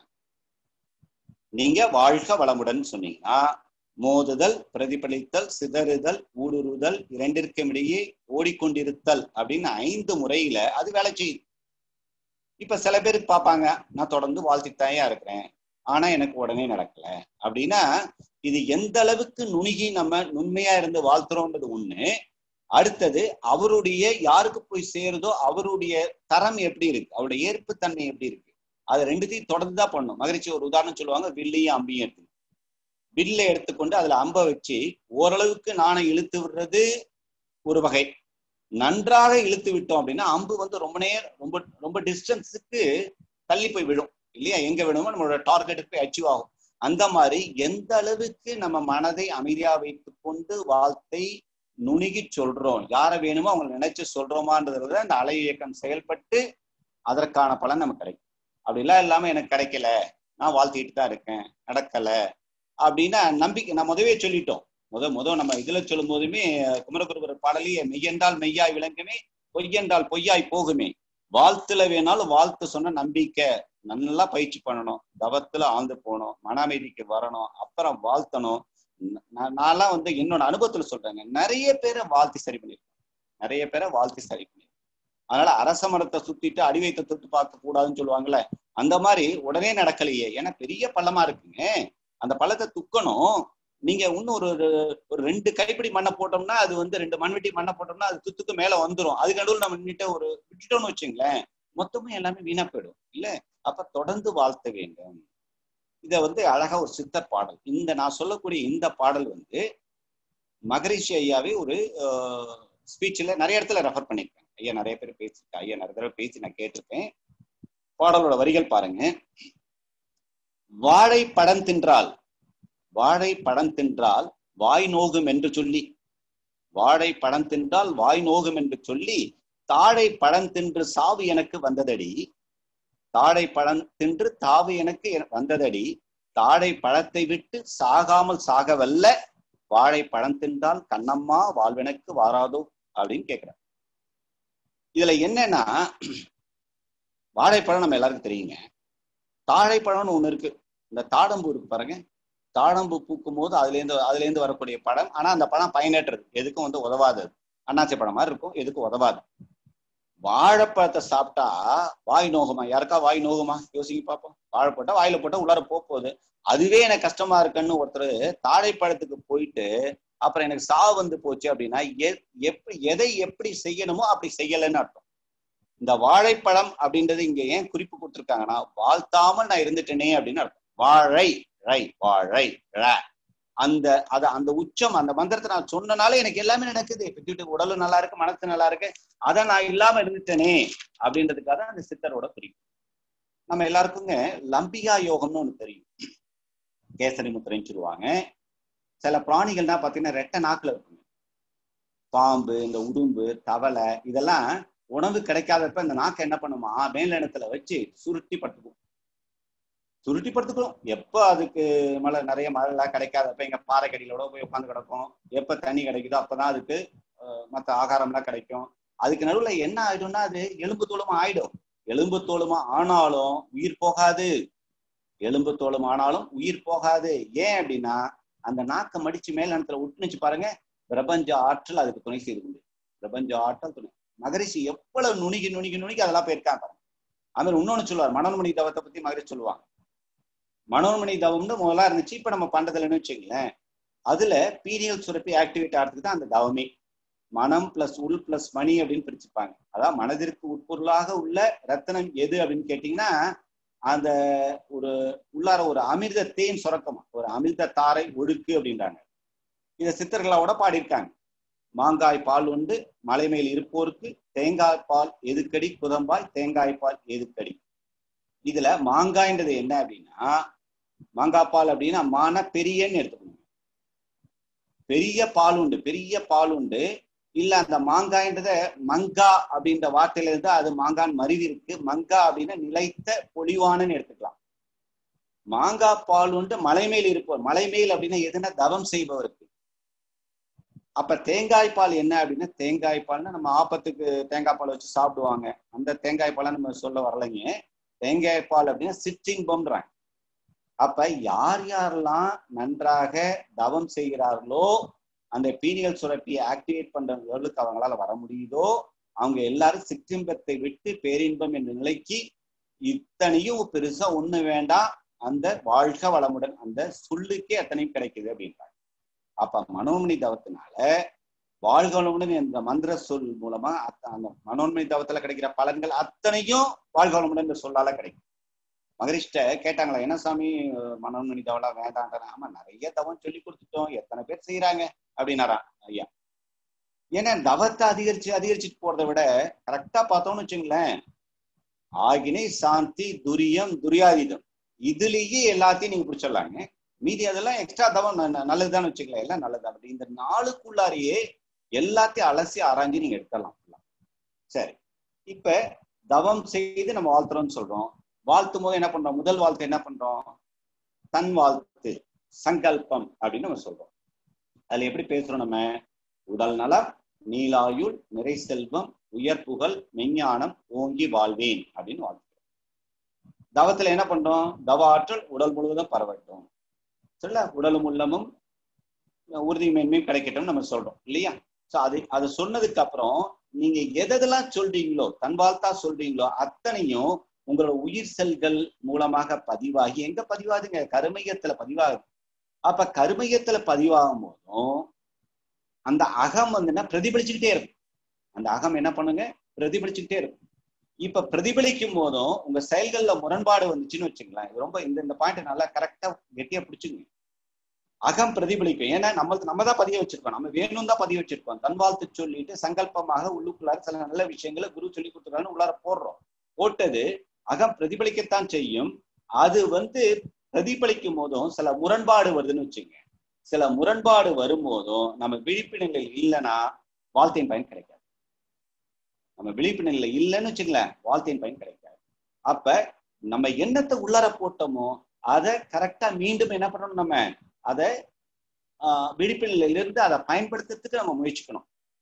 நீங்க வாழ்க வளமுடன் சொன்னீங்கன்னா மோதுதல் பிரதிபலித்தல் சிதறுதல் ஊடுருதல் இரண்டிற்கும் இடையே ஓடிக்கொண்டிருத்தல் அப்படின்னு ஐந்து முறையில அது வேலை செய்யுது இப்ப சில பேருக்கு பார்ப்பாங்க நான் தொடர்ந்து வாழ்த்தித்தாயா இருக்கிறேன் ஆனா எனக்கு உடனே நடக்கல அப்படின்னா இது எந்த அளவுக்கு நுணுகி நம்ம நுண்மையா இருந்து வாழ்த்துறோன்றது ஒண்ணு அடுத்தது அவருடைய யாருக்கு போய் சேருதோ அவருடைய தரம் எப்படி இருக்கு அவருடைய ஏற்புத்தன்மை எப்படி இருக்கு அது ரெண்டுத்தையும் தொடர்ந்து தான் பண்ணும் மகிழ்ச்சி ஒரு உதாரணம் சொல்லுவாங்க வில்லையும் அம்பியும் எடுத்து வில்லை எடுத்துக்கொண்டு அதுல அம்ப வச்சு ஓரளவுக்கு நாணை இழுத்து விடுறது ஒரு வகை நன்றாக இழுத்து விட்டோம் அப்படின்னா அம்பு வந்து ரொம்ப நேரம் ரொம்ப ரொம்ப டிஸ்டன்ஸுக்கு தள்ளி போய் விழும் இல்லையா எங்க விழுமோ நம்மளோட டார்கெட்டுக்கு போய் அச்சீவ் ஆகும் அந்த மாதிரி எந்த அளவுக்கு நம்ம மனதை அமைதியா வைத்துக் கொண்டு வாழ்த்தை நுணுகி சொல்றோம் யாரை வேணுமோ அவங்க நினைச்சு சொல்றோமான்றதுல அந்த அலை இயக்கம் செயல்பட்டு அதற்கான பலன் நமக்கு கிடைக்கும் அப்படிலாம் இல்லாம எனக்கு கிடைக்கல நான் வாழ்த்திட்டு தான் இருக்கேன் நடக்கல அப்படின்னா நம்பிக்கை நான் முதவே சொல்லிட்டோம் முத முத நம்ம இதுல சொல்லும் போதுமே குமரகுருபர் பாடலியே மெய்யென்றால் மெய்யாய் விளங்குமே பொய்யென்றால் பொய்யாய் போகுமே வாழ்த்துல வேணாலும் வாழ்த்து சொன்ன நம்பிக்கை நல்லா பயிற்சி பண்ணணும் தவத்துல ஆழ்ந்து போகணும் மன அமைதிக்கு வரணும் அப்புறம் வாழ்த்தணும் நான்லாம் வந்து என்னோட அனுபவத்துல சொல்றேங்க நிறைய பேரை வாழ்த்தி சரி பண்ணிருக்கேன் நிறைய பேரை வாழ்த்தி சரி பண்ணிருக்கேன் அதனால அரச மரத்தை சுத்திட்டு அடிவைத்த தொட்டு பார்க்க கூடாதுன்னு சொல்லுவாங்கல்ல அந்த மாதிரி உடனே நடக்கலையே ஏன்னா பெரிய பள்ளமா இருக்குங்க அந்த பள்ளத்தை துக்கணும் நீங்க இன்னும் ஒரு ஒரு ரெண்டு கைப்பிடி மண்ணை போட்டோம்னா அது வந்து ரெண்டு மண்வெட்டி மண்ணை போட்டோம்னா அது துத்துக்கு மேல வந்துடும் அதுக்கு நடுவில் நம்ம நின்றுட்டு ஒரு விட்டுட்டோம்னு வச்சுங்களேன் மொத்தமும் எல்லாமே வீணா போயிடும் இல்ல அப்ப தொடர்ந்து வாழ்த்த வேண்டும் இத வந்து அழகா ஒரு சித்தர் பாடல் இந்த நான் சொல்லக்கூடிய இந்த பாடல் வந்து மகரிஷி ஐயாவே ஒரு ஸ்பீச்ல நிறைய இடத்துல ரெஃபர் பண்ணிருக்கேன் ஐயா நிறைய பேர் பேசியிருக்கேன் ஐயா நிறைய தடவை பேசி நான் கேட்டிருக்கேன் பாடலோட வரிகள் பாருங்க வாழை படம் தின்றால் வாழை படம் தின்றால் வாய் நோகும் என்று சொல்லி வாழை படம் தின்றால் வாய் நோகும் என்று சொல்லி தாழை பழம் தின்று சாவு எனக்கு வந்ததடி தாழை பழம் தின்று தாவு எனக்கு வந்ததடி தாழை பழத்தை விட்டு சாகாமல் சாகவல்ல வாழை பழம் தின்றால் கண்ணம்மா வாழ்வெனக்கு வாராதோ அப்படின்னு கேக்குறார் இதுல என்னன்னா வாழைப்பழம் நம்ம எல்லாருக்கும் தெரியுங்க தாழைப்பழம்னு ஒண்ணு இருக்கு இந்த தாடம்பூ இருக்கு பாருங்க தாழம்பு பூக்கும் போது அதுல இருந்து அதுல இருந்து வரக்கூடிய பழம் ஆனா அந்த பழம் பயனற்றது எதுக்கும் வந்து உதவாதது அண்ணாச்சி பழம் மாதிரி இருக்கும் எதுக்கும் உதவாது வாழைப்பழத்தை சாப்பிட்டா வாய் நோகுமா யாருக்கா வாய் நோகுமா யோசிங்க பார்ப்போம் வாழை போட்டா வாயில போட்டா உள்ளார போக போகுது அதுவே எனக்கு கஷ்டமா இருக்குன்னு ஒருத்தர் தாழைப்பழத்துக்கு போயிட்டு அப்புறம் எனக்கு சாவு வந்து போச்சு அப்படின்னா எப்படி எதை எப்படி செய்யணுமோ அப்படி செய்யலைன்னு அர்த்தம் இந்த வாழைப்பழம் அப்படின்றது இங்க ஏன் குறிப்பு கொடுத்துருக்காங்கன்னா வாழ்த்தாமல் நான் இருந்துட்டேனே அப்படின்னு அர்த்தம் வாழை ரை வாழை ர அந்த அத அந்த உச்சம் அந்த மந்திரத்தை நான் சொன்னனால எனக்கு எல்லாமே நடக்குது பெற்றுட்டு உடலும் நல்லா இருக்கு மனசு நல்லா இருக்கு அதை நான் இல்லாம இருந்துட்டேனே அப்படின்றதுக்காக அந்த சித்தரோட குறிப்பு நம்ம எல்லாருக்குங்க லம்பிகா யோகம்னு ஒண்ணு தெரியும் கேசரி முத்திரைன்னு சொல்லுவாங்க சில பிராணிகள்னா பாத்தீங்கன்னா ரெட்டை நாக்குல இருக்குங்க பாம்பு இந்த உடும்பு தவளை இதெல்லாம் உணவு கிடைக்காதப்ப இந்த நாக்கை என்ன பண்ணுமா மேல் இடத்துல வச்சு சுருட்டி படுத்துக்கும் சுருட்டி படுத்துக்கிறோம் எப்போ அதுக்கு மழை நிறைய மழை எல்லாம் கிடைக்காதப்ப எங்க பாறை கடியிலோட போய் உட்காந்து கிடக்கும் எப்ப தண்ணி கிடைக்குதோ அப்பதான் அதுக்கு மற்ற ஆகாரம்லாம் கிடைக்கும் அதுக்கு நடுவுல என்ன ஆயிடும்னா அது எலும்பு தோலுமா ஆயிடும் எலும்பு தோலுமா ஆனாலும் உயிர் போகாது எலும்பு தோலும் ஆனாலும் உயிர் போகாது ஏன் அப்படின்னா அந்த நாக்கை மடிச்சு மேல் இடத்துல விட்டுனுச்சு பாருங்க பிரபஞ்ச ஆற்றல் அதுக்கு துணை செய்து பிரபஞ்ச ஆற்றல் துணை மகரிஷி எவ்வளவு நுணுகி நுணுகி நுணுகி அதெல்லாம் போயிருக்காங்க அது மாதிரி இன்னொன்னு சொல்லுவார் மனோன்மணி தவத்தை பத்தி மகரிஷி சொல்லுவாங்க மனோன்மணி தவம்னு முதல்ல இருந்துச்சு இப்ப நம்ம பண்றதுலன்னு வச்சுங்களேன் அதுல பீரியல் சுரப்பி ஆக்டிவேட் ஆகிறதுக்கு தான் அந்த தவமே மனம் பிளஸ் உள் பிளஸ் மணி அப்படின்னு பிரிச்சுப்பாங்க அதான் மனதிற்கு உட்பொருளாக உள்ள ரத்தனம் எது அப்படின்னு கேட்டீங்கன்னா அந்த ஒரு உள்ளார ஒரு அமிர்த தேன் சுரக்கமா ஒரு அமிர்த தாரை ஒழுக்கு அப்படின்றாங்க இத சித்தர்களோட பாடியிருக்காங்க மாங்காய் பால் உண்டு மலை மேல் இருப்போருக்கு தேங்காய் பால் எதுக்கடி குதம்பாய் தேங்காய் பால் எதுக்கடி இதுல மாங்காய்ன்றது என்ன அப்படின்னா மாங்காய் பால் அப்படின்னா மான பெரியன்னு எடுத்துக்கணும் பெரிய பால் உண்டு பெரிய பால் உண்டு இல்ல அந்த மாங்காய்ன்றத மங்கா அப்படின்ற வார்த்தையில இருந்து அது மாங்கான் மருவி இருக்கு மங்கா அப்படின்னா நிலைத்த பொலிவானன்னு எடுத்துக்கலாம் மாங்காய் பால் உண்டு மலை மேல் இருப்போர் மலை மேல் அப்படின்னா எதுனா தவம் செய்பவருக்கு அப்ப தேங்காய் பால் என்ன அப்படின்னா தேங்காய் பால்னா நம்ம ஆப்பத்துக்கு தேங்காய் பால் வச்சு சாப்பிடுவாங்க அந்த தேங்காய் பாலை நம்ம சொல்ல வரலைங்க தேங்காய் பால் அப்படின்னா சிற்றின்பம்ன்றாங்க அப்ப யார் யாரெல்லாம் நன்றாக தவம் செய்கிறார்களோ அந்த பீனியல் சுரப்பியை ஆக்டிவேட் பண்றவர்களுக்கு அவங்களால வர முடியுதோ அவங்க எல்லாரும் சிற்றின்பத்தை விட்டு பேரின்பம் என்ற நிலைக்கு இத்தனையும் பெருசா ஒண்ணு வேண்டாம் அந்த வாழ்க வளமுடன் அந்த சொல்லுக்கே அத்தனையும் கிடைக்குது அப்படின்றாங்க அப்ப மனோன்மணி தவத்தினால வாழ்க வளமுடன் என்ற மந்திர சொல் மூலமா அத்த- அந்த மனோன்மணி தவத்துல கிடைக்கிற பலன்கள் அத்தனையும் வாழ்க வளமுடன் என்ற சொல்லால கிடைக்கும் மகரிஷ்ட கேட்டாங்களா என்ன சாமி அஹ் மனோன்மணி தவலாம் வேண்டாம் ஆமா நிறைய தவம் சொல்லி கொடுத்துட்டோம் எத்தனை பேர் செய்யறாங்க அப்படின்னாராம் ஐயா ஏன்னா தவத்தை அதிகரிச்சு அதிகரிச்சுட்டு போறதை விட கரெக்டா பார்த்தோம்னு வச்சுங்களேன் ஆகினை சாந்தி துரியம் துரியாதீதம் இதுலயே எல்லாத்தையும் நீங்க பிடிச்சிடலாங்க மீதி அதெல்லாம் எக்ஸ்ட்ரா தவம் ந- ந- நல்லதுதான்னு வச்சுக்கலாம் எல்லாம் நல்லது அப்படி இந்த நாளுக்குள்ளாரையே எல்லாத்தையும் அலசி ஆராய்ஞ்சு நீங்க எடுத்துடலாம் சரி இப்ப தவம் செய்து நம்ம வாழ்த்துறோம்னு சொல்றோம் வாழ்த்தும் போது என்ன பண்றோம் முதல் வாழ்த்து என்ன பண்றோம் தன் வாழ்த்து சங்கல்பம் அப்படின்னு நம்ம சொல்றோம் அதுல எப்படி பேசுறோம் நம்ம உடல் நலம் நீலாயுள் நிறை செல்வம் உயர் புகழ் மெஞ்ஞானம் ஓங்கி வாழ்வேன் அப்படின்னு வாழ்த்துறோம் தவத்துல என்ன பண்றோம் தவ ஆற்றல் உடல் முழுவதும் பரவட்டும் சொல்ல உடலும் உள்ளமும் உறுதி மேன்மையும் கிடைக்கட்டும் நம்ம சொல்றோம் இல்லையா சோ அது அது சொன்னதுக்கு அப்புறம் நீங்க எதெல்லாம் சொல்றீங்களோ தன் வாழ்த்தா சொல்றீங்களோ அத்தனையும் உங்களோட உயிர் செல்கள் மூலமாக பதிவாகி எங்க பதிவாதுங்க கருமையத்துல பதிவாகுது அப்ப கருமையத்துல பதிவாகும் போதும் அந்த அகம் வந்துன்னா பிரதிபலிச்சுக்கிட்டே இருக்கும் அந்த அகம் என்ன பண்ணுங்க பிரதிபலிச்சுக்கிட்டே இருக்கும் இப்ப பிரதிபலிக்கும் போதும் உங்க செயல்கள்ல முரண்பாடு வந்துச்சுன்னு வச்சுங்களேன் இது ரொம்ப இந்த இந்த பாயிண்ட் நல்லா கரெக்டா கெட்டியா பிடிச்சுங்க அகம் பிரதிபலிக்கும் ஏன்னா நம்மளுக்கு நம்ம தான் பதிய வச்சிருக்கோம் நம்ம வேணும் தான் பதிய வச்சிருக்கோம் தன் வாழ்த்து சொல்லிட்டு சங்கல்பமாக உள்ளுக்குள்ளார சில நல்ல விஷயங்களை குரு சொல்லி கொடுத்துருக்கான்னு உள்ளார போடுறோம் போட்டது அகம் பிரதிபலிக்கத்தான் செய்யும் அது வந்து பிரதிபலிக்கும் போதும் சில முரண்பாடு வருதுன்னு வச்சுங்க சில முரண்பாடு வரும்போதும் நம்ம விழிப்பு நிலையில் இல்லைன்னா வாழ்த்தையின் பயன் கிடைக்காது நம்ம விழிப்பு நிலையில இல்லைன்னு வச்சுங்களேன் வாழ்த்தையின் பயன் கிடைக்காது அப்ப நம்ம எண்ணத்தை உள்ளார போட்டோமோ அதை கரெக்டா மீண்டும் என்ன பண்ணணும் நம்ம அதை ஆஹ் விழிப்பு நிலையிலிருந்து அதை பயன்படுத்துறதுக்கு நம்ம முயற்சிக்கணும்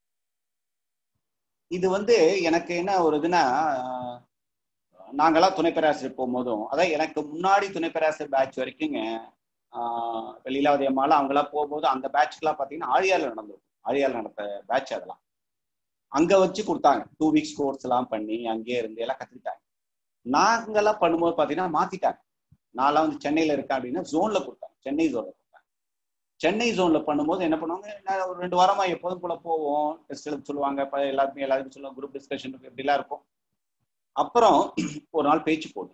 இது வந்து எனக்கு என்ன ஒரு இதுனா ஆஹ் நாங்கெல்லாம் துணை பேராசிரியர் போகும்போதும் அதான் எனக்கு முன்னாடி துணை பேராசிரியர் பேட்ச் வரைக்குங்க ஆஹ் இப்ப லீலாவதி அம்மாலாம் அவங்களாம் போகும்போது அந்த பேட்ச்க்கெல்லாம் பார்த்தீங்கன்னா ஆழியார்ல நடந்திருக்கும் ஆழியார்ல நடந்த பேட்ச் அதெல்லாம் அங்க வச்சு கொடுத்தாங்க டூ வீக்ஸ் கோர்ஸ் எல்லாம் பண்ணி அங்கேயே இருந்து எல்லாம் கத்துக்கிட்டாங்க நாங்கெல்லாம் பண்ணும்போது பாத்தீங்கன்னா மாத்திட்டாங்க நான்லாம் வந்து சென்னையில இருக்கேன் அப்படின்னா ஜோன்ல கொடுத்தாங்க சென்னை ஜோன்ல கொடுத்தாங்க சென்னை ஜோன்ல பண்ணும்போது என்ன பண்ணுவாங்க நான் ஒரு ரெண்டு வாரமா எப்போதும் போல போவோம் டெஸ்ட் எழுத சொல்லுவாங்க இப்ப எல்லாருமே எல்லாருக்கும் சொல்லுவாங்க குரூப் டிஸ்கஷன் இருக்கு இப்படிலாம் இருக்கும் அப்புறம் ஒரு நாள் பேச்சு போடு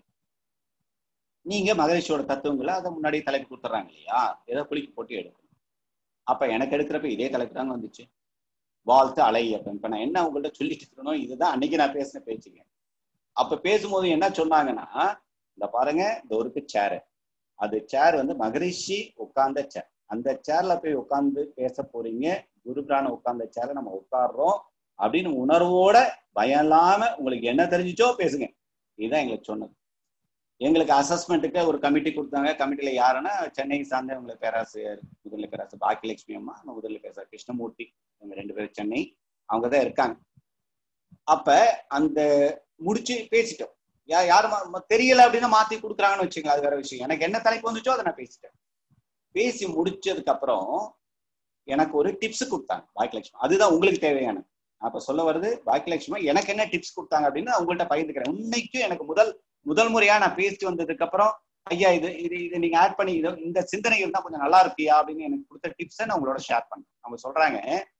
நீங்க மகரிஷியோட தத்துவங்களை அதை முன்னாடி தலைப்பு கொடுத்துட்றாங்க இல்லையா ஏதோ குளிக்கு போட்டு எடுக்கணும் அப்ப எனக்கு எடுக்கிறப்ப இதே தலைப்பு தாங்க வந்துச்சு வாழ்த்து அலை இயக்கம் இப்ப நான் என்ன உங்கள்ட்ட சொல்லிட்டு இருக்கணும் இதுதான் அன்னைக்கு நான் பேசின பேச்சுங்க அப்ப பேசும்போது என்ன சொன்னாங்கன்னா இந்த பாருங்க இந்த ஒருக்கு சேரு அது சேர் வந்து மகரிஷி உட்கார்ந்த சேர் அந்த சேர்ல போய் உட்கார்ந்து பேச போறீங்க குருபிரான உட்கார்ந்த சேர நம்ம உட்கார்றோம் அப்படின்னு உணர்வோட பயம் இல்லாம உங்களுக்கு என்ன தெரிஞ்சுச்சோ பேசுங்க இதுதான் எங்களுக்கு சொன்னது எங்களுக்கு அசஸ்மெண்ட்டுக்கு ஒரு கமிட்டி கொடுத்தாங்க கமிட்டியில யாருன்னா சென்னை சார்ந்த உங்களுக்கு பேராசிரியர் முதல்ல பேராசிரியர் பாக்கியலட்சுமி அம்மா முதல்ல பேராசிரியர் கிருஷ்ணமூர்த்தி இவங்க ரெண்டு பேரும் சென்னை அவங்க தான் இருக்காங்க அப்ப அந்த முடிச்சு பேசிட்டோம் யா யாரும் தெரியல அப்படின்னா மாத்தி கொடுக்குறாங்கன்னு வச்சுங்களேன் அது வேற விஷயம் எனக்கு என்ன தலைப்பு வந்துச்சோ அதை நான் பேசிட்டேன் பேசி முடிச்சதுக்கு அப்புறம் எனக்கு ஒரு டிப்ஸ் கொடுத்தாங்க பாக்கியலட்சுமி அதுதான் உங்களுக்கு தேவையான அப்ப சொல்ல வருது பாக்கியலட்சுமி எனக்கு என்ன டிப்ஸ் கொடுத்தாங்க அப்படின்னு அவங்கள்ட்ட பகிர்ந்துக்கிறேன் உன்னைக்கும் எனக்கு முதல் முதல் முறையா நான் பேசிட்டு வந்ததுக்கு அப்புறம் ஐயா இது இது இது நீங்க ஆட் பண்ணி இது இந்த சிந்தனை இருந்தா கொஞ்சம் நல்லா இருப்பியா அப்படின்னு எனக்கு கொடுத்த டிப்ஸை நான் உங்களோட ஷேர் பண்ணேன் அவங்க சொல்றாங்க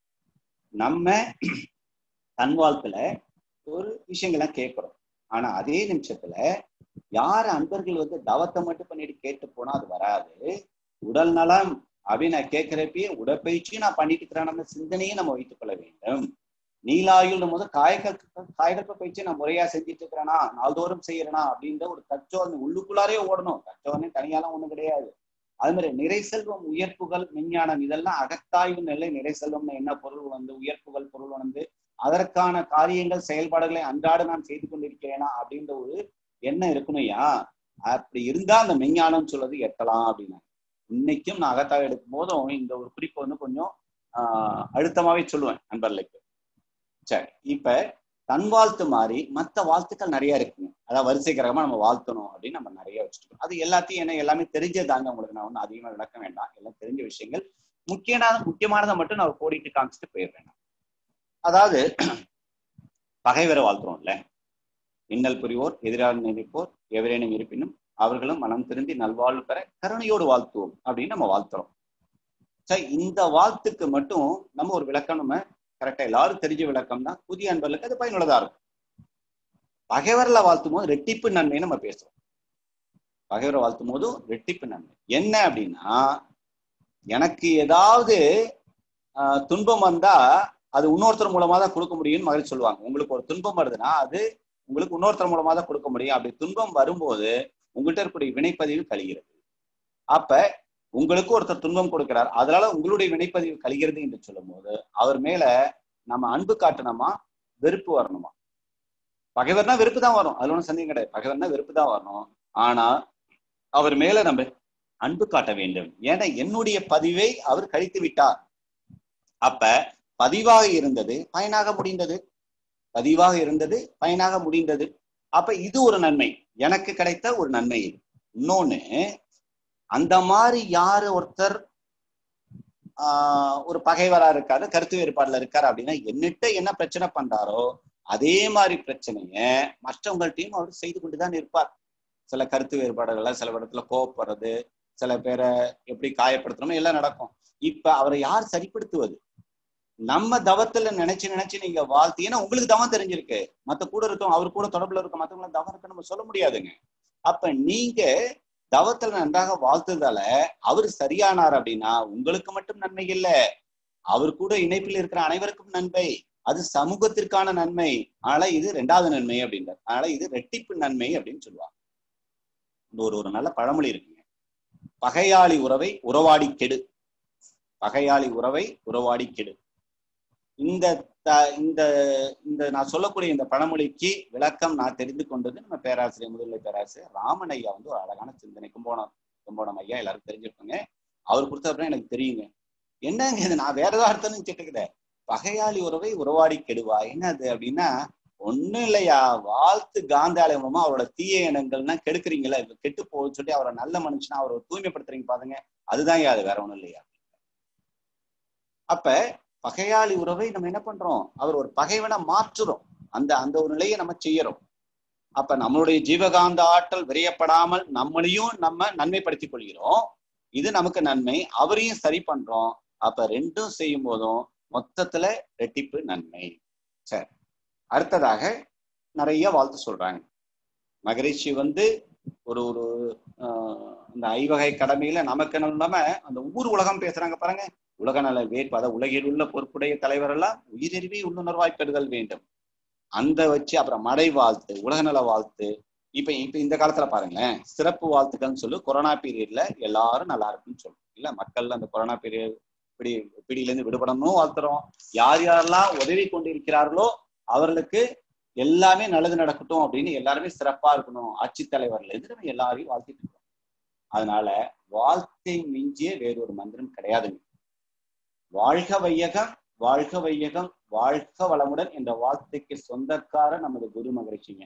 நம்ம தன் வாழ்த்துல ஒரு விஷயங்கள்லாம் கேட்கிறோம் ஆனா அதே நிமிஷத்துல யார் அன்பர்கள் வந்து தவத்தை மட்டும் பண்ணிட்டு கேட்டு போனா அது வராது உடல் நலம் அப்படின்னு நான் கேட்கிறப்பயே உடற்பயிற்சியும் நான் பண்ணிட்டு இருக்கிறேன் சிந்தனையும் நம்ம வைத்துக் கொள்ள வேண்டும் நீலாயுள் போது காயகல்ப காயகல்ப பயிற்சி நான் முறையா செஞ்சுட்டு இருக்கிறேனா நாள்தோறும் செய்யறேனா அப்படின்ற ஒரு தச்சோதனை உள்ளுக்குள்ளாரே ஓடணும் தச்சோதனை தனியாலாம் ஒண்ணும் கிடையாது அது மாதிரி நிறை செல்வம் உயர்ப்புகள் விஞ்ஞானம் இதெல்லாம் அகத்தாய்வு நிலை நிறை செல்வம்னு என்ன பொருள் வந்து உயர்ப்புகள் பொருள் வந்து அதற்கான காரியங்கள் செயல்பாடுகளை அன்றாட நான் செய்து கொண்டிருக்கிறேனா அப்படின்ற ஒரு எண்ணம் இருக்கணும்யா அப்படி இருந்தா அந்த மெஞ்ஞானம் சொல்றது எட்டலாம் அப்படின்னா இன்னைக்கும் நான் அகத்தாய் எடுக்கும் போதும் இந்த ஒரு குறிப்பை வந்து கொஞ்சம் ஆஹ் அழுத்தமாவே சொல்லுவேன் நண்பர்களுக்கு சரி இப்ப தன் வாழ்த்து மாதிரி மற்ற வாழ்த்துக்கள் நிறைய இருக்குங்க அதாவது வரிசை கிரகமா நம்ம வாழ்த்தணும் அப்படின்னு நம்ம நிறைய வச்சுருக்கோம் அது எல்லாத்தையும் என்ன எல்லாமே தெரிஞ்சதாங்க உங்களுக்கு நான் ஒன்றும் அதிகமா விளக்க வேண்டாம் எல்லாம் தெரிஞ்ச விஷயங்கள் முக்கியமான முக்கியமானதை மட்டும் நான் கோடிட்டு காமிச்சிட்டு போயிடுறேன் அதாவது பகைவரை வாழ்த்துறோம்ல இன்னல் புரிவோர் எதிராக நினைப்போர் எவரேனும் இருப்பினும் அவர்களும் மனம் திருந்தி நல்வாழ்வு பெற கருணையோடு வாழ்த்துவோம் அப்படின்னு நம்ம வாழ்த்துறோம் சரி இந்த வாழ்த்துக்கு மட்டும் நம்ம ஒரு விளக்கம் நம்ம கரெக்டா எல்லாரும் தெரிஞ்ச விளக்கம் தான் புதிய அன்பர்களுக்கு அது பயனுள்ளதா இருக்கும் பகைவரில் வாழ்த்தும் போது ரெட்டிப்பு நன்மையை நம்ம பேசுறோம் பகைவரை வாழ்த்தும் போதும் ரெட்டிப்பு நன்மை என்ன அப்படின்னா எனக்கு ஏதாவது ஆஹ், துன்பம் வந்தா அது இன்னொருத்தர் மூலமா தான் கொடுக்க முடியும்னு மகிழ்ச்சி சொல்லுவாங்க உங்களுக்கு ஒரு துன்பம் வருதுன்னா அது உங்களுக்கு இன்னொருத்தர் மூலமா தான் கொடுக்க முடியும் அப்படி துன்பம் வரும்போது உங்கள்கிட்ட இருக்கக்கூடிய வினைப்பதிவு கழிகிறது அப்ப உங்களுக்கு ஒருத்தர் துன்பம் கொடுக்கிறார் அதனால உங்களுடைய வினைப்பதிவு கழிகிறது என்று சொல்லும் போது அவர் மேல நம்ம அன்பு காட்டணுமா வெறுப்பு வரணுமா பகைவர்னா வெறுப்பு தான் வரும் அதுல ஒன்றும் சந்தேகம் கிடையாது பகைவர்னா வெறுப்பு தான் வரணும் ஆனா அவர் மேல நம்ம அன்பு காட்ட வேண்டும் ஏன்னா என்னுடைய பதிவை அவர் கழித்து விட்டார் அப்ப பதிவாக இருந்தது பயனாக முடிந்தது பதிவாக இருந்தது பயனாக முடிந்தது அப்ப இது ஒரு நன்மை எனக்கு கிடைத்த ஒரு நன்மை இது இன்னொன்னு அந்த மாதிரி யாரு ஒருத்தர் ஆஹ் ஒரு பகைவரா இருக்காரு கருத்து வேறுபாடுல இருக்காரு அப்படின்னா என்னிட்ட என்ன பிரச்சனை பண்றாரோ அதே மாதிரி பிரச்சனைய மற்றவங்கள்ட்டையும் அவர் செய்து கொண்டுதான் இருப்பார் சில கருத்து வேறுபாடுகள்ல சில இடத்துல கோவப்படுறது சில பேரை எப்படி காயப்படுத்தணும் எல்லாம் நடக்கும் இப்ப அவரை யார் சரிப்படுத்துவது நம்ம தவத்துல நினைச்சு நினைச்சு நீங்க வாழ்த்து ஏன்னா உங்களுக்கு தவம் தெரிஞ்சிருக்கு மத்த கூட இருக்கும் அவர் கூட தொடர்புல இருக்க மத்தவங்கள தவம் இருக்கு நம்ம சொல்ல முடியாதுங்க அப்ப நீங்க தவத்துல நன்றாக வாழ்த்துதால அவர் சரியானார் அப்படின்னா உங்களுக்கு மட்டும் நன்மை இல்ல அவர் கூட இணைப்பில் இருக்கிற அனைவருக்கும் நன்மை அது சமூகத்திற்கான நன்மை அதனால இது ரெண்டாவது நன்மை அப்படின்றார் அதனால இது ரெட்டிப்பு நன்மை அப்படின்னு சொல்லுவாங்க இந்த ஒரு ஒரு நல்ல பழமொழி இருக்குங்க பகையாளி உறவை உறவாடி கெடு பகையாளி உறவை உறவாடி கெடு இந்த த- இந்த இந்த நான் சொல்லக்கூடிய இந்த பழமொழிக்கு விளக்கம் நான் தெரிந்து கொண்டது நம்ம பேராசிரியர் முதுநிலை பேராசிரியர் ராமன் ஐயா வந்து ஒரு அழகான சிந்தனை கும்போணம் கும்போணம் ஐயா எல்லாரும் தெரிஞ்சிருப்பாங்க அவர் கொடுத்த அப்புறம் எனக்கு தெரியுங்க என்னங்க இது நான் வேற ஏதோ அர்த்தம் நினைச்சிட்டு பகையாளி உறவை உறவாடி கெடுவா என்னது அப்படின்னா ஒண்ணும் இல்லையா வாழ்த்து காந்தாலயம் மூலமா அவரோட தீய எண்ணங்கள்னா கெடுக்குறீங்களா இப்ப கெட்டு போகுதுன்னு சொல்லி அவரை நல்ல மனுஷனா அவரை தூய்மைப்படுத்துறீங்க பாருங்க அதுதான் அது வேற ஒண்ணும் இல்லையா அப்ப பகையாளி உறவை நம்ம என்ன பண்றோம் அவர் ஒரு பகைவனை மாற்றுறோம் அந்த அந்த ஒரு நிலையை நம்ம செய்யறோம் அப்ப நம்மளுடைய ஜீவகாந்த ஆற்றல் விரையப்படாமல் நம்மளையும் நம்ம நன்மைப்படுத்திக் கொள்கிறோம் இது நமக்கு நன்மை அவரையும் சரி பண்றோம் அப்ப ரெண்டும் செய்யும் போதும் மொத்தத்துல ரெட்டிப்பு நன்மை சரி அடுத்ததாக நிறைய வாழ்த்து சொல்றாங்க மகரிஷி வந்து ஒரு ஒரு ஆஹ், இந்த ஐவகை கடமையில நமக்கு என்ன இல்லாம அந்த ஊர் உலகம் பேசுறாங்க பாருங்க உலக நல வேட்பு அதாவது உலகில் உள்ள பொறுப்புடைய தலைவர் எல்லாம் உயிரறிவி உள்ளுணர்வாய் பெறுதல் வேண்டும் அந்த வச்சு அப்புறம் மடை வாழ்த்து உலக நல வாழ்த்து இப்ப இப்ப இந்த காலத்துல பாருங்களேன் சிறப்பு வாழ்த்துக்கள்னு சொல்லி கொரோனா பீரியட்ல எல்லாரும் நல்லா இருக்குன்னு சொல்றோம் இல்ல மக்கள் அந்த கொரோனா பீரியட் பிடி பிடியில இருந்து விடுபடணும் வாழ்த்துறோம் யார் யாரெல்லாம் உதவி கொண்டிருக்கிறார்களோ அவர்களுக்கு எல்லாமே நல்லது நடக்கட்டும் அப்படின்னு எல்லாருமே சிறப்பா இருக்கணும் ஆட்சித்தலைவர்ல இருந்து நம்ம எல்லாரையும் வாழ்த்திட்டு இருக்கோம் அதனால வாழ்த்தை மிஞ்சிய வேறொரு மந்திரம் கிடையாதுங்க வாழ்க வையகம் வாழ்க வையகம் வாழ்க வளமுடன் என்ற வார்த்தைக்கு சொந்தக்கார நமது குரு மகரிஷிங்க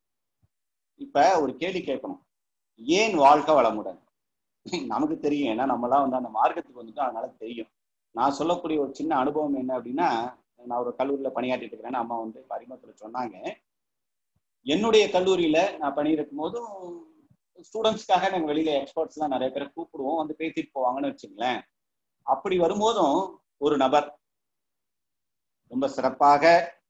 இப்ப ஒரு கேள்வி கேட்கணும் ஏன் வாழ்க வளமுடன் நமக்கு தெரியும் ஏன்னா நம்மலாம் வந்து அந்த மார்க்கத்துக்கு வந்துட்டோம் அதனால தெரியும் நான் சொல்லக்கூடிய ஒரு சின்ன அனுபவம் என்ன அப்படின்னா நான் ஒரு கல்லூரியில பணியாற்றிட்டு இருக்கிறேன்னு அம்மா வந்து அறிமுகத்துல சொன்னாங்க என்னுடைய கல்லூரியில நான் பணியிருக்கும் போதும் ஸ்டூடெண்ட்ஸ்க்காக நாங்கள் வெளியில எக்ஸ்பர்ட்ஸ் எல்லாம் நிறைய பேரை கூப்பிடுவோம் வந்து பேசிட்டு போவாங்கன்னு வச்சுங்களேன் அப்படி வரும்போதும் ஒரு நபர் ரொம்ப சிறப்பாக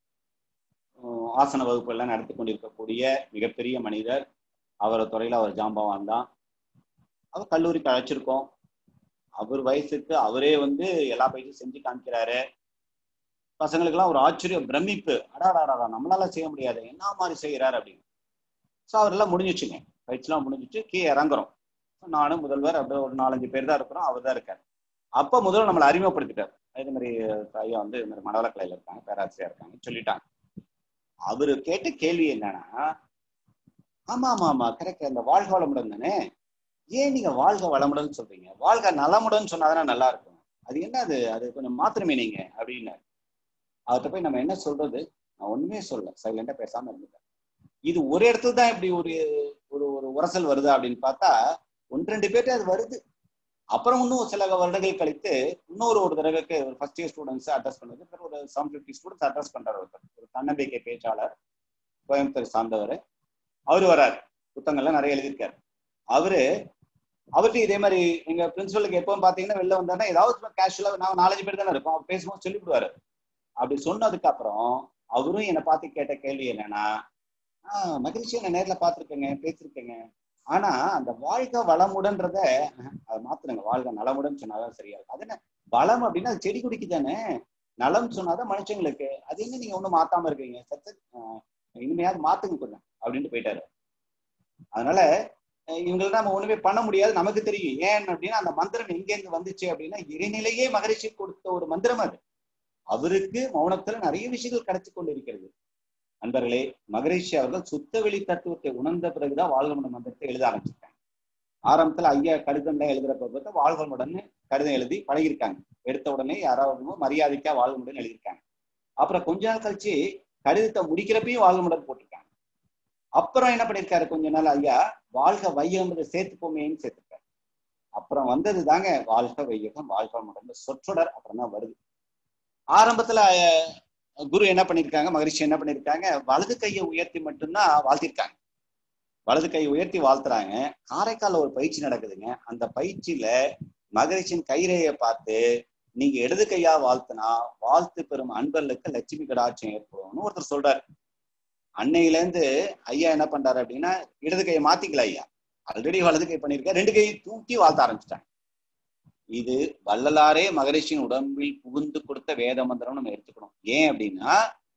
உம், ஆசன வகுப்பு எல்லாம் நடத்தி கொண்டிருக்கக்கூடிய மிகப்பெரிய மனிதர் அவரை துறையில அவர் ஜாம்பவான் தான் அவர் கல்லூரிக்கு அழைச்சிருக்கோம் அவர் வயசுக்கு அவரே வந்து எல்லா பயிற்சியும் செஞ்சு காமிக்கிறாரு பசங்களுக்கெல்லாம் ஒரு ஆச்சரியம் பிரமிப்பு அடாடாடா நம்மளால செய்ய முடியாது என்ன மாதிரி செய்யறாரு அப்படின்னு ஸோ அவரெல்லாம் முடிஞ்சிச்சுங்க பயிற்சிலாம் முடிஞ்சிச்சு கீழே இறங்குறோம் நானும் முதல்வர் அப்படியே ஒரு நாலஞ்சு பேர் தான் இருக்கிறோம் அவர் தான் இருக்காரு அப்ப முதல்ல நம்மளை அறிமுகப்படுத்திட்டார் இதே மாதிரி ஐயா வந்து இந்த மாதிரி மணவளக்கலையில இருக்காங்க பேராசிரியர் இருக்காங்க சொல்லிட்டாங்க அவரு கேட்ட கேள்வி என்னன்னா ஆமா ஆமா ஆமா கரெக்ட் அந்த வாழ்க வளமுடன் தானே ஏன் நீங்க வாழ்க வளமுடன் சொல்றீங்க வாழ்க நலமுடன் சொன்னாதானே நல்லா இருக்கும் அது என்ன அது அது கொஞ்சம் மாத்திரமே நீங்க அப்படின்னு அவர்கிட்ட போய் நம்ம என்ன சொல்றது நான் ஒண்ணுமே சொல்ல சைலண்டா பேசாம இருந்துட்டேன் இது ஒரு இடத்துல தான் இப்படி ஒரு ஒரு ஒரு உரசல் வருது அப்படின்னு பார்த்தா ஒன்று ரெண்டு பேர்ட்ட அது வருது அப்புறம் இன்னும் சில வருடங்கள் கழித்து இன்னொரு ஒரு தடவைக்கு ஒரு ஃபர்ஸ்ட் இயர் ஸ்டூடெண்ட்ஸ் அட்ரஸ் பண்ணது பிறகு ஒரு செவன் ஃபிஃப்டி ஸ்டூடெண்ட்ஸ் அட்ரஸ் பண்றாரு ஒருத்தர் ஒரு தன்னம்பிக்கை பேச்சாளர் கோயம்புத்தூர் சார்ந்தவர் அவர் வராரு புத்தகங்கள்லாம் நிறைய எழுதியிருக்காரு அவரு அவர்கிட்ட இதே மாதிரி எங்க பிரின்சிபலுக்கு எப்பவும் பாத்தீங்கன்னா வெளில வந்தாருன்னா ஏதாவது கேஷுவலா நாங்க நாலஞ்சு பேர் தானே இருக்கோம் அவர் பேசும்போது சொல்லிவிடுவாரு அப்படி சொன்னதுக்கு அப்புறம் அவரும் என்னை பார்த்து கேட்ட கேள்வி என்னன்னா ஆஹ் மகிழ்ச்சியை நான் நேர்ல பார்த்திருக்கேங்க பேசியிருக்கேங்க ஆனா அந்த வாழ்க்கை வளமுடன்றத அஹ், அதை மாத்துறங்க வாழ்க்கை நலமுடன் சொன்னாதான் சரியா இருக்கும் அது என்ன வளம் அப்படின்னா அது செடி கொடிக்கு தானே நலம் சொன்னாதான் மனுஷங்களுக்கு அது என்ன நீங்க ஒண்ணும் மாத்தாம இருக்கீங்க சத்து இனிமையாவது மாத்துங்க கொஞ்சம் அப்படின்ட்டு போயிட்டாரு அதனால அஹ், இவங்களை நம்ம ஒண்ணுமே பண்ண முடியாது நமக்கு தெரியும் ஏன் அப்படின்னா அந்த மந்திரம் எங்க இருந்து வந்துச்சு அப்படின்னா இறைநிலையே மகரிஷி கொடுத்த ஒரு மந்திரம் அது அவருக்கு மௌனத்துல நிறைய விஷயங்கள் கிடைச்சு கொண்டு இருக்கிறது நண்பர்களே மகரிஷி அவர்கள் சுத்த வெளி தத்துவத்தை உணர்ந்த பிறகுதான் வாழ்கமுட மந்திரத்தை எழுத ஆரம்பிச்சிருக்காங்க ஆரம்பத்துல ஐயா கடிதம் எழுதுறப்ப பார்த்தா வாழ்கமுடன் கடிதம் எழுதி பழகிருக்காங்க எடுத்த உடனே யாராவது மரியாதைக்கா வாழ்கமுடன் எழுதியிருக்காங்க அப்புறம் கொஞ்ச நாள் கழிச்சு கடிதத்தை முடிக்கிறப்பையும் வாழ்கமுடன் போட்டிருக்காங்க அப்புறம் என்ன பண்ணிருக்காரு கொஞ்ச நாள் ஐயா வாழ்க வையகம்ன்றதை சேர்த்துப்போமேன்னு சேர்த்துருக்காரு அப்புறம் வந்தது தாங்க வாழ்க வையகம் வாழ்க முடன் சொற்றொடர் அப்புறம் தான் வருது ஆரம்பத்துல அஹ், குரு என்ன பண்ணிருக்காங்க மகரிஷி என்ன பண்ணிருக்காங்க வலது கையை உயர்த்தி மட்டும்தான் வாழ்த்திருக்காங்க வலது கையை உயர்த்தி வாழ்த்துறாங்க காரைக்கால்ல ஒரு பயிற்சி நடக்குதுங்க அந்த பயிற்சியில மகரிஷின் கைரேயை பார்த்து நீங்க இடது கையா வாழ்த்துனா வாழ்த்து பெறும் அன்பர்களுக்கு லட்சுமி கடாட்சியம் ஏற்படும்னு ஒருத்தர் சொல்றாரு அன்னையில இருந்து ஐயா என்ன பண்றாரு அப்படின்னா இடது கையை மாத்திக்கல ஐயா ஆல்ரெடி வலது கை பண்ணிருக்க ரெண்டு கையை தூக்கி வாழ்த்த ஆரம்பிச்சிட்டாங்க இது வள்ளலாரே மகரிஷியின் உடம்பில் புகுந்து கொடுத்த வேத மந்திரம் நம்ம எடுத்துக்கணும் ஏன் அப்படின்னா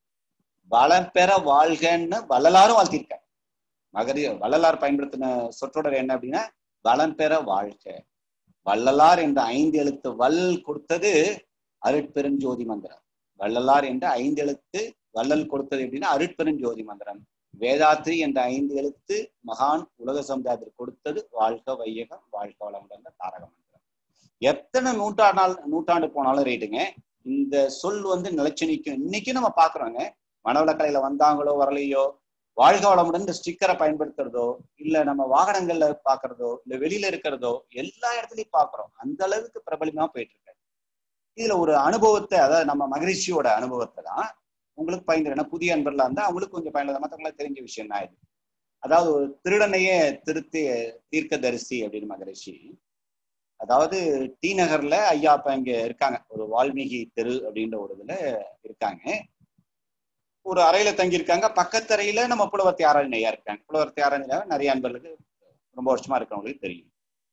வளம் பெற வாழ்கன்னு வள்ளலாரும் வாழ்த்திருக்காங்க மகரி வள்ளலார் பயன்படுத்தின சொற்றொடர் என்ன அப்படின்னா வளம் பெற வாழ்க வள்ளலார் என்ற ஐந்து எழுத்து வல் கொடுத்தது அருட்பெருஞ்சோதி மந்திரம் வள்ளலார் என்ற ஐந்து எழுத்து வள்ளல் கொடுத்தது எப்படின்னா அருட்பெருஞ்சோதி மந்திரம் வேதாத்ரி என்ற ஐந்து எழுத்து மகான் உலக சமுதாயத்திற்கு கொடுத்தது வாழ்க வையகம் வாழ்க வளமுடன் தாரக மந்திரம் எத்தனை நூற்றாண்டால் நூற்றாண்டு போனாலும் ரைட்டுங்க இந்த சொல் வந்து நிலைச்சு நிற்கும் இன்னைக்கும் நம்ம பாக்குறோங்க மனவளக்கலையில வந்தாங்களோ வரலையோ வாழ்க வளமுடன் இந்த ஸ்டிக்கரை பயன்படுத்துறதோ இல்ல நம்ம வாகனங்கள்ல பாக்குறதோ இல்ல வெளியில இருக்கிறதோ எல்லா இடத்துலயும் பாக்குறோம் அந்த அளவுக்கு பிரபலமா போயிட்டு இருக்கு இதுல ஒரு அனுபவத்தை அதாவது நம்ம மகரிஷியோட அனுபவத்தை தான் உங்களுக்கு பயன்பெற ஏன்னா புதிய அன்பர்களா இருந்தா அவங்களுக்கு கொஞ்சம் பயனுள்ள மற்றவங்களுக்கு தெரிஞ்ச விஷயம் தான் இது அதாவது ஒரு திருடனையே திருத்தி தீர்க்கதரிசி அப்படின்னு மகரிஷி அதாவது டி நகர்ல ஐயா அப்ப இங்க இருக்காங்க ஒரு வால்மீகி தெரு அப்படின்ற ஒரு இதுல இருக்காங்க ஒரு அறையில தங்கி இருக்காங்க பக்கத்து அறையில நம்ம புலவர் தியாராஜன் ஐயா இருக்காங்க புலவர் தியாராஜன் ஐயா நிறைய அன்பர்களுக்கு ரொம்ப வருஷமா இருக்கிறவங்களுக்கு தெரியும்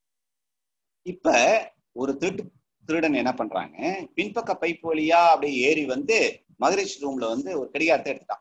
இப்ப ஒரு திருட்டு திருடன் என்ன பண்றாங்க பின்பக்க பைப்பு வழியா அப்படியே ஏறி வந்து மகரிஷி ரூம்ல வந்து ஒரு கடிகாரத்தை எடுத்துட்டான்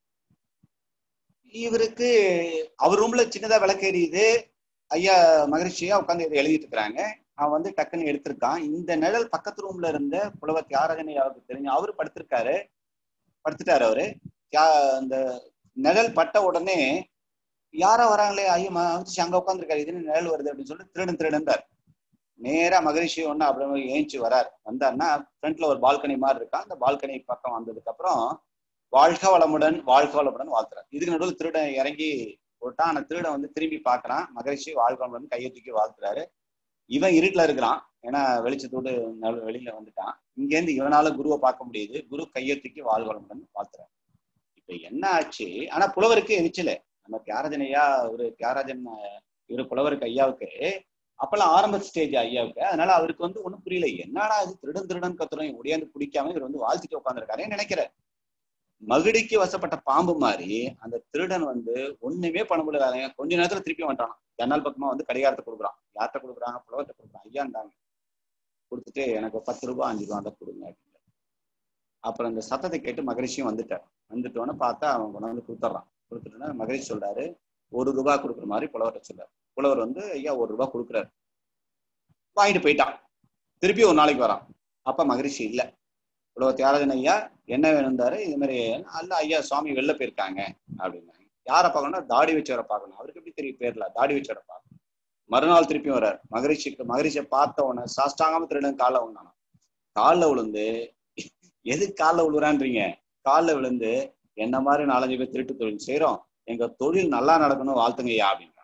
இவருக்கு அவர் ரூம்ல சின்னதா விளக்கு எரியுது ஐயா மகரிஷியா உட்காந்து இதை எழுதிட்டு இருக்கிறாங்க அவன் வந்து டக்குன்னு எடுத்திருக்கான் இந்த நிழல் பக்கத்து ரூம்ல இருந்த புலவர் தியாகராஜன் அவருக்கு தெரிஞ்சு அவரு படுத்திருக்காரு படுத்துட்டாரு அவரு தியா- அந்த நிழல் பட்ட உடனே யாரோ வராங்களே ஐயோ மகரிஷி அங்க உட்காந்துருக்காரு இது என்ன நிழல் வருது அப்படின்னு சொல்லிட்டு திருடன் திருடன்றார் நேரா மகரிஷி ஒண்ணு அப்புறம் ஏஞ்சி வரார் வந்தாருன்னா ஃப்ரண்ட்ல ஒரு பால்கனி மாதிரி இருக்கா அந்த பால்கனி பக்கம் வந்ததுக்கு அப்புறம் வாழ்க வளமுடன் வாழ்க வளமுடன் வாழ்த்துறார் இதுக்கு நடுவில் திருடன் இறங்கி போட்டான் ஆனா திருடன் வந்து திரும்பி பார்க்கறான் மகரிஷி வாழ்க வளமுடன் கையை தூக்கி வாழ்த்துறாரு இவன் இருட்டுல இருக்கிறான் ஏன்னா வெளிச்சத்தோடு நடு- வெளியில வந்துட்டான் இங்க இருந்து இவனால குருவை பார்க்க முடியுது குரு கையை தூக்கி வாழ்க வளமுடன் வாழ்த்துறாரு இப்ப என்ன ஆச்சு ஆனா புலவருக்கு எரிச்சல நம்ம தியாகராஜன் ஐயா ஒரு தியாகராஜன் அஹ், இவரு புலவருக்கு ஐயாவுக்கு அப்பெல்லாம் ஆரம்ப ஸ்டேஜ் ஐயாவுக்கு அதனால அவருக்கு வந்து ஒண்ணும் புரியல என்னடா இது திருடன் திருடன் கத்துறோம் ஒடியாந்து பிடிக்காம இவர் வந்து வாழ்த்திட்டு உட்காந்துருக்காருன்னு நினைக்கிறேன் மகிடிக்கு வசப்பட்ட பாம்பு மாதிரி அந்த திருடன் வந்து ஒண்ணுமே பண்ண முடியல கொஞ்ச நேரத்துல திருப்பி வந்துட்டான் ஜன்னல் பக்கமா வந்து கடிகாரத்தை கொடுக்குறான் யார்கிட்ட கொடுக்குறாங்க புலவர்கிட்ட கொடுக்குறான் ஐயாண்டாங்க கொடுத்துட்டு எனக்கு ஒரு பத்து ரூபாய் அஞ்சு ரூபா தான் கொடுங்க அப்படின்னு அப்புறம் இந்த சத்தத்தை கேட்டு மகரிஷியும் வந்துட்டார் வந்துட்டோன்னு பார்த்தா அவன் கொண்டு வந்து கொடுத்துட்றான் கொடுத்துட்டோன்னா மகரிஷி சொல்றாரு ஒரு ரூபாய் கொடுக்குற மாதிரி புலவர்கிட்ட சொல்றாரு புலவர் வந்து ஐயா ஒரு ரூபாய் கொடுக்குறாரு வாங்கிட்டு போயிட்டான் திருப்பி ஒரு நாளைக்கு வரான் அப்ப மகரிஷி இல்ல புலவர் தியாகராஜன் ஐயா என்ன வேணும்ந்தாரு இது மாதிரி அல்ல ஐயா சுவாமி வெளில போயிருக்காங்க அப்படின்னாங்க யாரை பார்க்கணும்னா தாடி வச்சவரை பார்க்கணும் அவருக்கு எப்படி தெரியும் பேர்ல தாடி வச்சவரை பார்க்கணும் மறுநாள் திருப்பி வர்றாரு மகரிஷிக்கு மகரிஷியை பார்த்த உடனே சாஷ்டாங்காம திருடன் காலில் விழுந்தானா காலில் விழுந்து எதுக்கு காலில் விழுறான்றீங்க காலில் விழுந்து என்ன மாதிரி நாலஞ்சு பேர் திருட்டு தொழில் செய்றோம் எங்க தொழில் நல்லா நடக்கணும் வாழ்த்துங்கய்யா அப்படின்றான்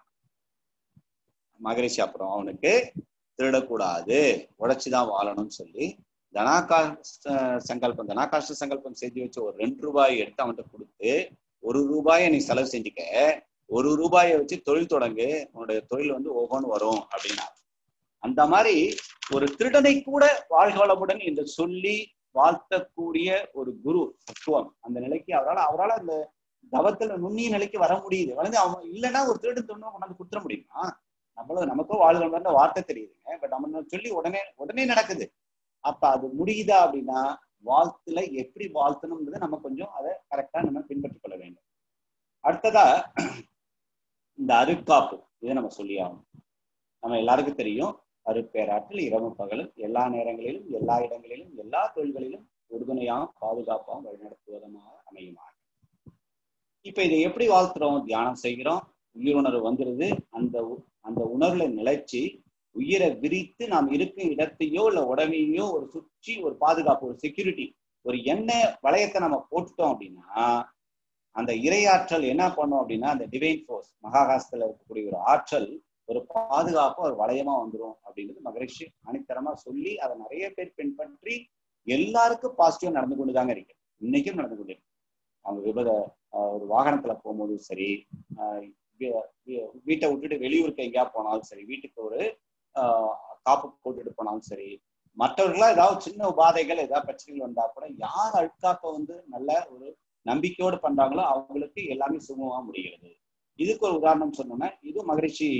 மகரிஷி அப்புறம் அவனுக்கு திருடக்கூடாது உழைச்சுதான் வாழணும்னு சொல்லி தனாகாஷ்ட சங்கல்பம் தனாகாஷ்ட சங்கல்பம் செஞ்சு வச்சு ஒரு ரெண்டு ரூபாய் எடுத்து அவன்கிட்ட கொடுத்து ஒரு ரூபாயை நீ செலவு செஞ்சுக்க ஒரு ரூபாயை வச்சு தொழில் தொடங்கு உன்னுடைய தொழில் வந்து ஒவ்வொன்று வரும் அப்படின்னா அந்த மாதிரி ஒரு திருடனை கூட வாழ்க வளமுடன் என்று சொல்லி வாழ்த்தக்கூடிய ஒரு குரு தத்துவம் அந்த நிலைக்கு அவரால் அவரால் அந்த தவத்துல நுண்ணிய நிலைக்கு வர முடியுது வந்து அவன் இல்லைன்னா ஒரு திருடன் தொண்ணு கொண்டாந்து கொடுத்துட முடியுமா நம்மளும் நமக்கும் வாழ்கிற வார்த்தை தெரியுதுங்க பட் நம்ம சொல்லி உடனே உடனே நடக்குது அப்ப அது முடியுதா அப்படின்னா வாழ்த்துல எப்படி வாழ்த்தணும்ன்றது நம்ம கொஞ்சம் அதை கரெக்டா நம்ம பின்பற்றிக் கொள்ள வேண்டும் அடுத்ததா இந்த அருட்காப்பு இதை நம்ம சொல்லி ஆகணும் நம்ம எல்லாருக்கும் தெரியும் அருட்பேராற்றில் இரவு பகலும் எல்லா நேரங்களிலும் எல்லா இடங்களிலும் எல்லா தொழில்களிலும் உறுதுணையாகவும் பாதுகாப்பாகவும் வழிநடத்துவதமாக அமையுமாக இப்ப இதை எப்படி வாழ்த்துறோம் தியானம் செய்கிறோம் உயிருணர்வு வந்துருது அந்த அந்த உணர்வுல நிலைச்சு உயிரை விரித்து நாம் இருக்கும் இடத்தையோ இல்ல உடமையோ ஒரு சுற்றி ஒரு பாதுகாப்பு ஒரு செக்யூரிட்டி ஒரு எண்ணெய் வளையத்தை நம்ம போட்டுட்டோம் அப்படின்னா அந்த இரையாற்றல் என்ன பண்ணும் அப்படின்னா அந்த டிவைன் ஃபோர்ஸ் மகாகாசத்துல இருக்கக்கூடிய ஒரு ஆற்றல் ஒரு பாதுகாப்பு ஒரு வளையமா வந்துடும் அப்படின்றது மகரிஷி அணித்தரமா சொல்லி அதை நிறைய பேர் பின்பற்றி எல்லாருக்கும் பாசிட்டிவா நடந்து கொண்டுதாங்க இருக்கு இன்னைக்கும் நடந்து கொண்டு இருக்கு அவங்க விபத ஒரு வாகனத்துல போகும்போதும் சரி வீட்டை விட்டுட்டு வெளியூருக்கு எங்கேயா போனாலும் சரி வீட்டுக்கு ஒரு காப்பு போட்டுட்டு போனாலும் சரி மற்றவர்களா ஏதாவது சின்ன உபாதைகள் ஏதாவது பிரச்சனைகள் வந்தா கூட யார் அழுக்காப்ப வந்து நல்ல ஒரு நம்பிக்கையோடு பண்றாங்களோ அவங்களுக்கு எல்லாமே சுமூகமா முடிகிறது இதுக்கு ஒரு உதாரணம் சொன்னோம்னா இது மகரிஷி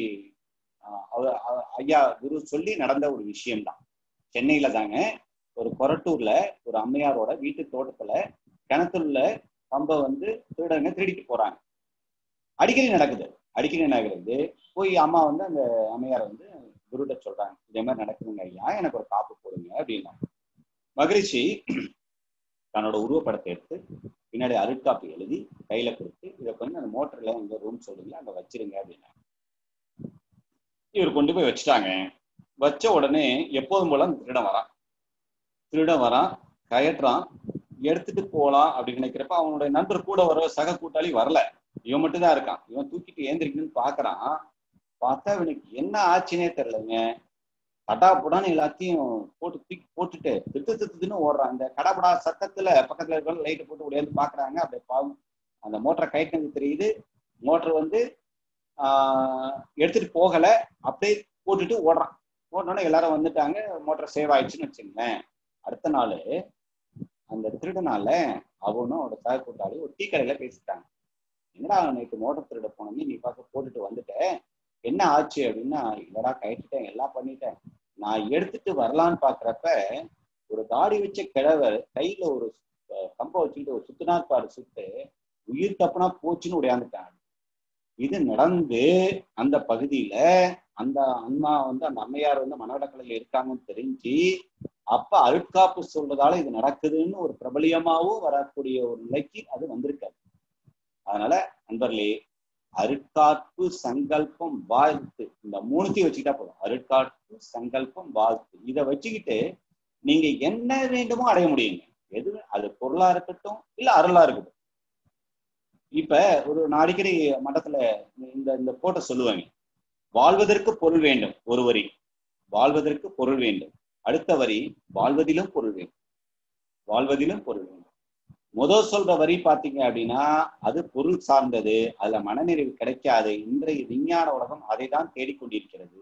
ஐயா குரு சொல்லி நடந்த ஒரு விஷயம்தான் சென்னையில தாங்க ஒரு கொரட்டூர்ல ஒரு அம்மையாரோட வீட்டு தோட்டத்துல கிணத்துல கம்ப வந்து திருடங்க திருடிட்டு போறாங்க அடிக்கடி நடக்குது அடிக்கடி நடக்கிறது போய் அம்மா வந்து அந்த அம்மையார் வந்து குருட்ட சொல்றாங்க இதே மாதிரி நடக்குதுங்க ஐயா எனக்கு ஒரு காப்பு போடுங்க அப்படின்னா மகிழ்ச்சி தன்னோட உருவப்படத்தை எடுத்து பின்னாடி அருட்காப்பி எழுதி கையில கொடுத்து இதை கொஞ்சம் அந்த மோட்டர்ல எங்க ரூம் சொல்லுங்க அங்க வச்சிருங்க அப்படின்னா இவர் கொண்டு போய் வச்சுட்டாங்க வச்ச உடனே எப்போதும் போல அந்த திருடன் வரான் திருடன் வரான் கயட்டுறான் எடுத்துட்டு போலாம் அப்படின்னு நினைக்கிறப்ப அவனுடைய நண்பர் கூட வர சக கூட்டாளி வரல இவன் மட்டும் தான் இருக்கான் இவன் தூக்கிட்டு ஏந்திரிக்கணும்னு பாக்குறான் பார்த்தா இவனுக்கு என்ன ஆச்சுன்னே தெரியலங்க கடாபுடான்னு எல்லாத்தையும் போட்டு தூக்கி போட்டுட்டு திட்டு திட்டுன்னு ஓடுறான் அந்த கடாபுடா சத்தத்துல பக்கத்துல இருக்க லைட்டை போட்டு உடையாந்து பாக்குறாங்க அப்படியே பாவம் அந்த மோட்டரை கைட்டு தெரியுது மோட்டர் வந்து ஆஹ் எடுத்துட்டு போகல அப்படியே போட்டுட்டு ஓடுறான் ஓடனோட எல்லாரும் வந்துட்டாங்க மோட்டர் சேவ் ஆயிடுச்சுன்னு வச்சுங்களேன் அடுத்த நாள் அந்த திருடனால அவனும் அவனோட சக கூட்டாளி ஒரு டீ கடையில பேசிட்டாங்க என்னடா நேற்று மோட்டர் திருட போனோம் நீ பார்க்க போட்டுட்டு வந்துட்ட என்ன ஆச்சு அப்படின்னா இல்லடா கயிட்டுட்டேன் எல்லாம் பண்ணிட்டேன் நான் எடுத்துட்டு வரலான்னு பாக்குறப்ப ஒரு தாடி வச்ச கிழவர் கையில ஒரு கம்ப வச்சுக்கிட்டு ஒரு சுத்துனாற்பாடு சுட்டு உயிர் தப்புனா போச்சுன்னு உடையாந்துட்டாங்க இது நடந்து அந்த பகுதியில அந்த அம்மா வந்து அந்த அம்மையார் வந்து மனவடக்கலையில இருக்காங்கன்னு தெரிஞ்சு அப்ப அருட்காப்பு சொல்றதால இது நடக்குதுன்னு ஒரு பிரபலியமாவும் வரக்கூடிய ஒரு நிலைக்கு அது வந்திருக்காது அதனால நண்பர்களே அருட்காப்பு சங்கல்பம் வாழ்த்து இந்த மூணுத்தையும் வச்சுக்கிட்டா போதும் அருட்காப்பு சங்கல்பம் வாழ்த்து இதை வச்சுக்கிட்டு நீங்க என்ன வேண்டுமோ அடைய முடியுங்க எது அது பொருளா இருக்கட்டும் இல்ல அருளா இருக்கட்டும் இப்ப ஒரு நான் அடிக்கடி மட்டத்துல இந்த இந்த போட்ட சொல்லுவாங்க வாழ்வதற்கு பொருள் வேண்டும் ஒரு வரி வாழ்வதற்கு பொருள் வேண்டும் அடுத்த வரி வாழ்வதிலும் பொருள் வேண்டும் வாழ்வதிலும் பொருள் வேண்டும் முதல் சொல்ற வரி பாத்தீங்க அப்படின்னா அது பொருள் சார்ந்தது அதுல மனநிறைவு கிடைக்காது இன்றைய விஞ்ஞான உலகம் அதை தான் தேடிக்கொண்டிருக்கிறது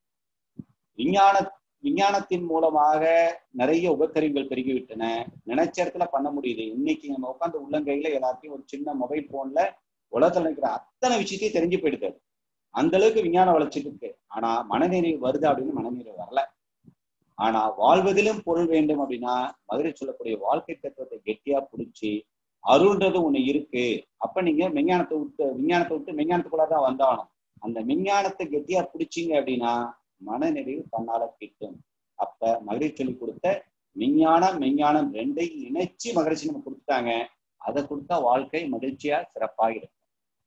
விஞ்ஞான விஞ்ஞானத்தின் மூலமாக நிறைய உபகரிவுகள் பெருகிவிட்டன நினைச்ச இடத்துல பண்ண முடியுது இன்னைக்கு நம்ம உட்காந்து உள்ளங்கையில எல்லாத்தையும் ஒரு சின்ன மொபைல் போன்ல உலகத்துல இருக்கிற அத்தனை விஷயத்தையும் தெரிஞ்சு போயிடுது அந்த அளவுக்கு விஞ்ஞான வளர்ச்சி இருக்கு ஆனா மனநிறைவு வருது அப்படின்னு மனநிறைவு வரல ஆனா வாழ்வதிலும் பொருள் வேண்டும் அப்படின்னா மதுரை சொல்லக்கூடிய வாழ்க்கை தத்துவத்தை கெட்டியா பிடிச்சி அருள்ன்றது ஒண்ணு இருக்கு அப்ப நீங்க விஞ்ஞானத்தை விட்டு விஞ்ஞானத்தை விட்டு விஞ்ஞானத்துக்குள்ளதான் வந்தாகணும் அந்த விஞ்ஞானத்தை கெட்டியா பிடிச்சிங்க அப்படின்னா மனநிறைவு தன்னால கிட்டும் அப்ப மகிழ்ச்சி சொல்லி கொடுத்த விஞ்ஞானம் விஞ்ஞானம் ரெண்டையும் இணைச்சு மகிழ்ச்சி நம்ம கொடுத்துட்டாங்க அதை கொடுத்தா வாழ்க்கை மகிழ்ச்சியா சிறப்பாக இருக்கும்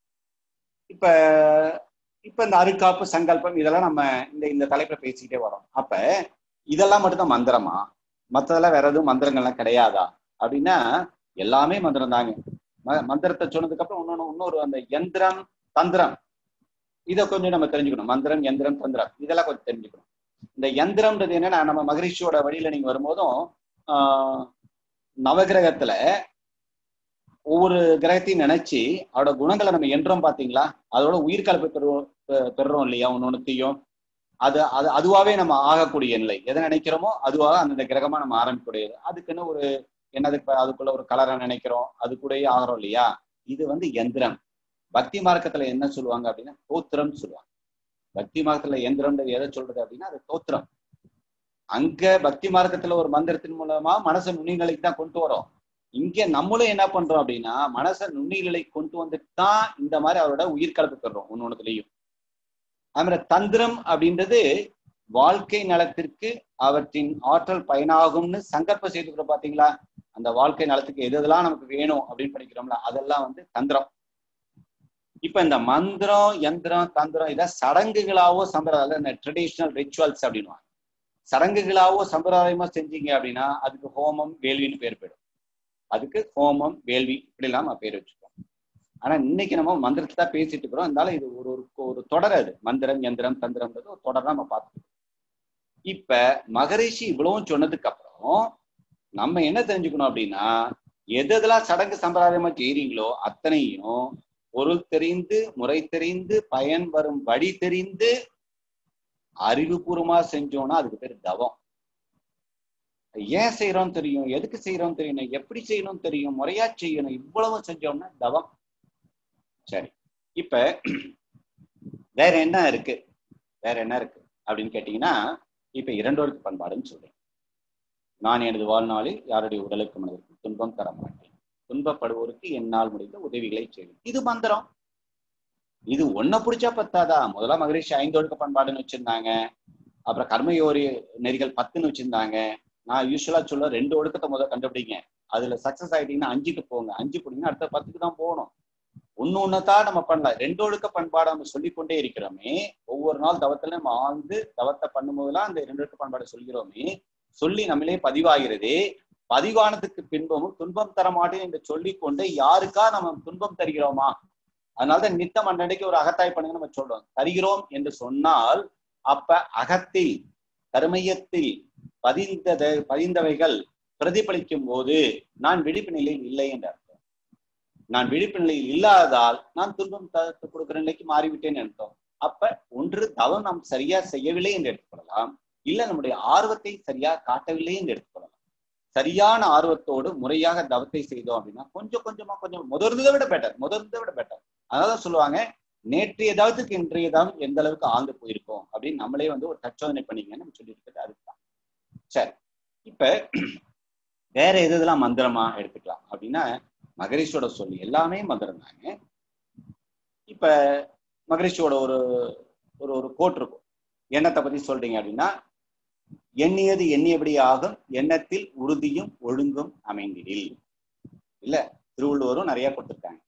இப்ப இப்ப இந்த அருக்காப்பு சங்கல்பம் இதெல்லாம் நம்ம இந்த இந்த தலைப்புல பேசிக்கிட்டே வரோம் அப்ப இதெல்லாம் மட்டும்தான் மந்திரமா மத்ததெல்லாம் வேற எதுவும் மந்திரங்கள்லாம் கிடையாதா அப்படின்னா எல்லாமே மந்திரம் தாங்க மந்திரத்தை சொன்னதுக்கு அப்புறம் இன்னொன்னு இன்னொரு அந்த யந்திரம் தந்திரம் இதை கொஞ்சம் நம்ம தெரிஞ்சுக்கணும் மந்திரம் எந்திரம் தந்திரம் இதெல்லாம் கொஞ்சம் தெரிஞ்சுக்கணும் இந்த யந்திரம்ன்றது என்னன்னா நம்ம மகிழ்ச்சியோட வழியில நீங்க வரும்போதும் ஆஹ் நவகிரகத்துல ஒவ்வொரு கிரகத்தையும் நினைச்சு அதோட குணங்களை நம்ம என்றோம் பாத்தீங்களா அதோட உயிர்கலப்பை பெறுவோம் பெ- பெறுறோம் இல்லையா ஒன்னொன்னுத்தையும் அது அது அதுவாவே நம்ம ஆகக்கூடிய நிலை எதை நினைக்கிறோமோ அதுவாக அந்தந்த கிரகமா நம்ம ஆரம்பிக்கக்கூடியது அதுக்குன்னு ஒரு என்னது இப்ப அதுக்குள்ள ஒரு கலரை நினைக்கிறோம் அது கூடயே ஆகிறோம் இல்லையா இது வந்து எந்திரம் பக்தி மார்க்கத்துல என்ன சொல்லுவாங்க அப்படின்னா தோத்திரம் சொல்லுவாங்க பக்தி மார்க்கத்துல எந்திரம்ன்றது எதை சொல்றது அப்படின்னா அது தோத்திரம் அங்க பக்தி மார்க்கத்துல ஒரு மந்திரத்தின் மூலமா மனசை நுண்ணிநிலைக்கு தான் கொண்டு வரோம் இங்க நம்மளும் என்ன பண்றோம் அப்படின்னா மனசை நுண்ணிநிலை கொண்டு வந்துட்டு தான் இந்த மாதிரி அவரோட உயிர்கலப்பு பெறுறோம் ஒன்னொன்னுலயும் அது மாதிரி தந்திரம் அப்படின்றது வாழ்க்கை நலத்திற்கு அவற்றின் ஆற்றல் பயனாகும்னு சங்கல்பம் செய்துக்கிறோம் பாத்தீங்களா அந்த வாழ்க்கை நலத்துக்கு எது எதெல்லாம் நமக்கு வேணும் அப்படின்னு படிக்கிறோம்ல அதெல்லாம் வந்து தந்திரம் இப்ப இந்த மந்திரம் யந்திரம் தந்திரம் இதை சடங்குகளாவோ சம்பிரதாயம் இந்த ட்ரெடிஷ்னல் ரிச்சுவல்ஸ் அப்படின்னுவாங்க சடங்குகளாவோ சம்பிரதாயமா செஞ்சீங்க அப்படின்னா அதுக்கு ஹோமம் வேள்வின்னு பேர் போயிடும் அதுக்கு ஹோமம் வேள்வி இப்படிலாம் நம்ம பேர் வச்சுக்கோம் ஆனா இன்னைக்கு நம்ம மந்திரத்தை தான் பேசிட்டு இருக்கிறோம் இருந்தாலும் இது ஒரு ஒரு ஒரு தொடர் அது மந்திரம் யந்திரம் தந்திரம்ன்றது ஒரு தொடர் நம்ம பார்த்துக்கோம் இப்ப மகரிஷி இவ்வளவும் சொன்னதுக்கு அப்புறம் நம்ம என்ன தெரிஞ்சுக்கணும் அப்படின்னா எது எதெல்லாம் சடங்கு சம்பிரதாயமா செய்றீங்களோ அத்தனையும் பொருள் தெரிந்து முறை தெரிந்து பயன் வரும் வழி தெரிந்து அறிவுபூர்வமா செஞ்சோம்னா அதுக்கு பேர் தவம் ஏன் செய்யறோம் தெரியும் எதுக்கு செய்யறோம் தெரியும் எப்படி செய்யணும் தெரியும் முறையா செய்யணும் இவ்வளவு செஞ்சோம்னா தவம் சரி இப்ப வேற என்ன இருக்கு வேற என்ன இருக்கு அப்படின்னு கேட்டீங்கன்னா இப்ப இரண்டோருக்கு பண்பாடுன்னு சொல்றேன் நான் எனது வாழ்நாளில் யாருடைய உடலுக்கு மனதிற்கு துன்பம் தர மாட்டேன் துன்பப்படுவோருக்கு என்னால் முடிந்த உதவிகளை செய்வேன் இது மந்திரம் இது ஒன்ன பிடிச்சா பத்தாதா முதல்ல மகரிஷி ஐந்தொடுக்க பண்பாடுன்னு வச்சிருந்தாங்க அப்புறம் கர்மயோரி நெறிகள் பத்துன்னு வச்சிருந்தாங்க நான் யூஸ்வலா சொல்ல ரெண்டு ஒடுக்கத்தை முதல்ல கண்டுபிடிங்க அதுல சக்சஸ் ஆயிட்டீங்கன்னா அஞ்சுக்கு போங்க அஞ்சு போனீங்கன்னா அடுத்த பத்துக்கு தான் போகணும் ஒண்ணு ஒன்னதான் நம்ம பண்ணலாம் ரெண்டு ஒடுக்க பண்பாடை நம்ம சொல்லிக்கொண்டே இருக்கிறோமே ஒவ்வொரு நாள் தவத்துல நம்ம ஆழ்ந்து தவத்தை பண்ணும்போதெல்லாம் அந்த ரெண்டு ஒடுக்க பண்பாடை சொல்கிறோமே சொல்லி நம்மளே பதிவாகிறது பதிவானதுக்கு பின்பமும் துன்பம் தர மாட்டேன் என்று சொல்லிக்கொண்டு யாருக்கா நம்ம துன்பம் தருகிறோமா அதனாலதான் நித்தம் அன்னடைக்கு ஒரு அகத்தாய் பண்ணுங்க நம்ம சொல்றோம் தருகிறோம் என்று சொன்னால் அப்ப அகத்தில் கருமையத்தில் பதிந்தத பதிந்தவைகள் பிரதிபலிக்கும் போது நான் விழிப்பு நிலையில் இல்லை என்று அர்த்தம் நான் விழிப்பு நிலையில் இல்லாததால் நான் துன்பம் த கொடுக்கிற நிலைக்கு மாறிவிட்டேன் அர்த்தம் அப்ப ஒன்று தவம் நாம் சரியா செய்யவில்லை என்று எடுத்துக்கொள்ளலாம் இல்ல நம்முடைய ஆர்வத்தை சரியா காட்டவில்லை என்று எடுத்துக்கொள்ளலாம் சரியான ஆர்வத்தோடு முறையாக தவத்தை செய்தோம் அப்படின்னா கொஞ்சம் கொஞ்சமா கொஞ்சம் முதர்ந்ததை விட பெட்டர் முதர்ந்ததை விட பெட்டர் அதனால சொல்லுவாங்க நேற்றைய தவத்துக்கு இன்றைய தவம் எந்த அளவுக்கு ஆழ்ந்து போயிருக்கோம் அப்படின்னு நம்மளே வந்து ஒரு தச்சோதனை பண்ணிங்கன்னு நம்ம சொல்லியிருக்கிறது அதுதான் சரி இப்ப வேற எது இதெல்லாம் மந்திரமா எடுத்துக்கலாம் அப்படின்னா மகரிஷியோட சொல்லி எல்லாமே மந்திரம் தாங்க இப்ப மகரிஷியோட ஒரு ஒரு ஒரு கோட் இருக்கும் எண்ணத்தை பத்தி சொல்றீங்க அப்படின்னா எண்ணியது எண்ணியபடி ஆகும் எண்ணத்தில் உறுதியும் ஒழுங்கும் அமைந்திடில் இல்ல திருவள்ளுவரும் நிறைய கொடுத்திருக்காங்க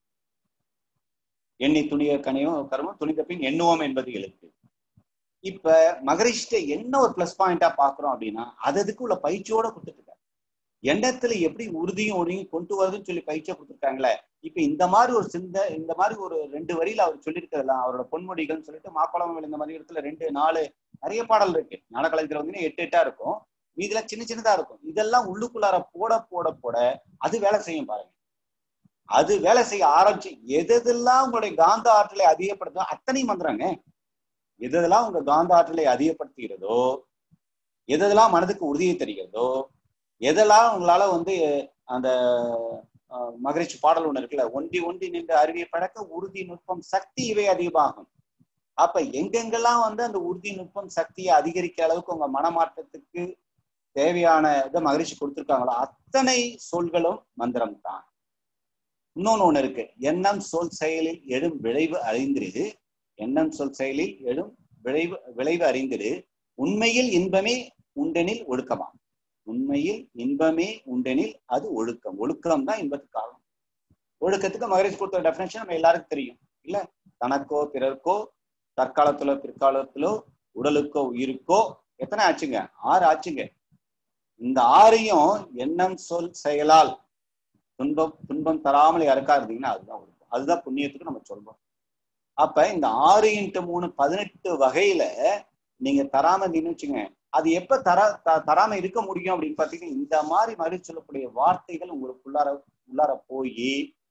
எண்ணி துணிய கனியும் கருமம் துணிந்த பின் எண்ணுவோம் என்பது எழுத்து இப்ப மகரிஷ்ட என்ன ஒரு பிளஸ் பாயிண்டா பாக்குறோம் அப்படின்னா அது அதுக்கு உள்ள பயிற்சியோட கொடுத்துருக்காங்க எண்ணத்துல எப்படி உறுதியும் ஒழுங்கும் கொண்டு வருதுன்னு சொல்லி பயிற்சியா கொடுத்துருக்காங்களே இப்ப இந்த மாதிரி ஒரு சிந்த இந்த மாதிரி ஒரு ரெண்டு வரியில அவர் சொல்லியிருக்கிறதுலாம் அவரோட பொன்மொழிகள்னு சொல்லிட்டு மாப்பழம் இந்த மாதிரி இடத்துல ரெண்டு நாலு நிறைய பாடல் இருக்கு நாடகலத்துல வந்து எட்டு எட்டா இருக்கும் மீதுல சின்ன சின்னதா இருக்கும் இதெல்லாம் உள்ளுக்குள்ளார போட போட போட அது வேலை செய்யும் பாருங்க அது வேலை செய்ய ஆரம்பிச்சு எதெல்லாம் உங்களுடைய காந்த ஆற்றலை அதிகப்படுத்தோ அத்தனை மந்திரங்க எதெல்லாம் உங்க காந்த ஆற்றலை அதிகப்படுத்துகிறதோ எதெல்லாம் மனதுக்கு உறுதியை தருகிறதோ எதெல்லாம் உங்களால வந்து அந்த மகிழ்ச்சி பாடல் ஒண்ணு இருக்குல்ல ஒண்டி ஒண்டி நின்று அருவியை பழக்க உறுதி நுட்பம் சக்தி இவை அதிகமாகும் அப்ப எங்கெங்கெல்லாம் வந்து அந்த உறுதி நுட்பம் சக்தியை அதிகரிக்கிற அளவுக்கு உங்க மனமாற்றத்துக்கு தேவையான இதை மகிழ்ச்சி கொடுத்துருக்காங்களோ அத்தனை சொல்களும் மந்திரம் தான் இன்னொன்னு ஒண்ணு இருக்கு எண்ணம் சொல் செயலில் எழும் விளைவு அறிந்திரு எண்ணம் சொல் செயலில் எழும் விளைவு விளைவு அறிந்திரு உண்மையில் இன்பமே உண்டெனில் ஒழுக்கமா உண்மையில் இன்பமே உண்டெனில் அது ஒழுக்கம் ஒழுக்கம் தான் இன்பத்துக்கு காரணம் ஒழுக்கத்துக்கு மகரிஷி கொடுத்த டெபினேஷன் நம்ம எல்லாருக்கும் தெரியும் இல்ல தனக்கோ பிறர்க்கோ தற்காலத்திலோ பிற்காலத்திலோ உடலுக்கோ உயிருக்கோ எத்தனை ஆச்சுங்க ஆறு ஆச்சுங்க இந்த ஆறையும் எண்ணம் சொல் செயலால் துன்பம் துன்பம் தராமல் யாருக்கா இருந்தீங்கன்னா அதுதான் ஒழுக்கம் அதுதான் புண்ணியத்துக்கு நம்ம சொல்றோம் அப்ப இந்த ஆறு இன்ட்டு மூணு பதினெட்டு வகையில நீங்க தராம இருந்தீங்கன்னு வச்சுங்க அது எப்ப தர தராம இருக்க முடியும் அப்படின்னு பாத்தீங்கன்னா இந்த மாதிரி மறு சொல்லக்கூடிய வார்த்தைகள் உங்களுக்கு உள்ளார உள்ளார போய்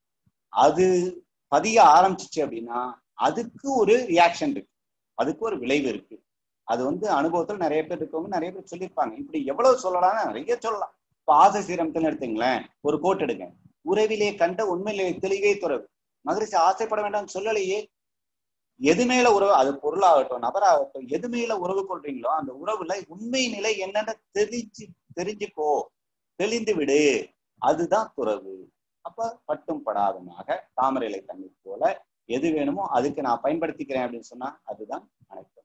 அது பதிய ஆரம்பிச்சிச்சு அப்படின்னா அதுக்கு ஒரு ரியாக்ஷன் இருக்கு அதுக்கு ஒரு விளைவு இருக்கு அது வந்து அனுபவத்துல நிறைய பேர் இருக்கவங்க நிறைய பேர் சொல்லியிருப்பாங்க இப்படி எவ்வளவு சொல்லலாம் நிறைய சொல்லலாம் இப்ப ஆசை சீரமத்தில் எடுத்துங்களேன் ஒரு கோட் எடுங்க உறவிலே கண்ட உண்மையிலே தெளிவே துறவு மகரிஷி ஆசைப்பட வேண்டாம்னு சொல்லலையே எது மேல உறவு அது பொருளாகட்டும் நபராகட்டும் எது மேல உறவு கொள்றீங்களோ அந்த உறவுல உண்மை நிலை என்னன்னு தெரிஞ்சு தெரிஞ்சுக்கோ தெளிந்து விடு அதுதான் துறவு அப்ப பட்டும் படாதமாக தாமரை இலை தண்ணீர் போல எது வேணுமோ அதுக்கு நான் பயன்படுத்திக்கிறேன் அப்படின்னு சொன்னா அதுதான் அனைத்தும்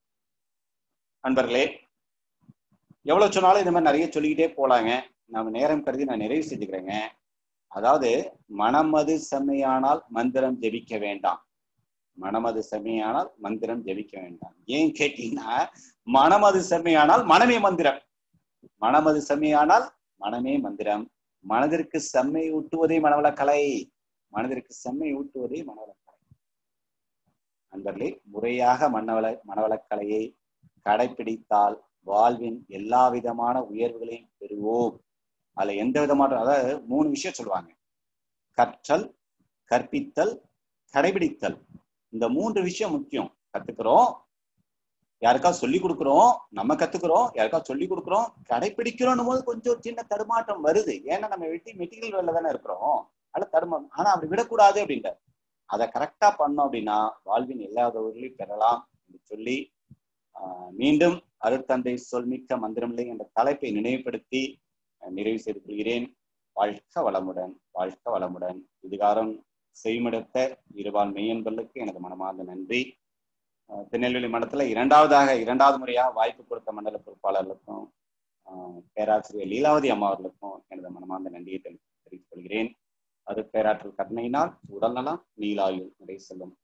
நண்பர்களே எவ்வளவு சொன்னாலும் இந்த மாதிரி நிறைய சொல்லிக்கிட்டே போலாங்க நம்ம நேரம் கருதி நான் நிறைவு செஞ்சுக்கிறேங்க அதாவது மனமது செம்மையானால் மந்திரம் ஜெபிக்க வேண்டாம் மனமது செம்மையானால் மந்திரம் ஜெபிக்க வேண்டாம் ஏன் கேட்டீங்கன்னா மனமது செம்மையானால் மனமே மந்திரம் மனமது செம்மையானால் மனமே மந்திரம் மனதிற்கு செம்மை ஊட்டுவதே மனவளக்கலை மனதிற்கு செம்மை ஊட்டுவதே மனவளக்கலை நண்பர்களே முறையாக மனவள மனவளக்கலையை கடைபிடித்தால் வாழ்வின் எல்லா விதமான உயர்வுகளையும் பெறுவோம் அதுல எந்த விதமான அதாவது மூணு விஷயம் சொல்லுவாங்க கற்றல் கற்பித்தல் கடைபிடித்தல் இந்த மூன்று விஷயம் முக்கியம் கத்துக்கிறோம் யாருக்காவது சொல்லி கொடுக்குறோம் நம்ம கத்துக்கிறோம் யாருக்காவது சொல்லி கொடுக்குறோம் கடைபிடிக்கிறோம் போது கொஞ்சம் சின்ன தடுமாற்றம் வருது ஏன்னா நம்ம வெட்டி மெட்டீரியல் வேலை தானே இருக்கிறோம் அதில் தடுமா ஆனா அப்படி விடக்கூடாது அப்படின்ற அதை கரெக்டா பண்ணோம் அப்படின்னா வாழ்வின் எல்லா உதவிகளையும் பெறலாம் என்று சொல்லி ஆஹ் மீண்டும் அருட்தந்தை சொல்மிக்க மந்திரமில்லை என்ற தலைப்பை நினைவுபடுத்தி நிறைவு செய்து கொள்கிறேன் வாழ்க வளமுடன் வாழ்க வளமுடன் இதுகாரம் செய்மடுத்த இருபால் மெய்யன்பர்களுக்கு எனது மனமார்ந்த நன்றி திருநெல்வேலி மண்டலத்துல இரண்டாவதாக இரண்டாவது முறையா வாய்ப்பு கொடுத்த மண்டல பொறுப்பாளர்களுக்கும் பேராசிரியர் லீலாவதி அம்மா அவர்களுக்கும் எனது மனமார்ந்த நன்றியை தெரிவித்துக் கொள்கிறேன் அது பேராற்றல் கருணையினால் உடல்நலம் நீலாயுள் நிறை செல்லும்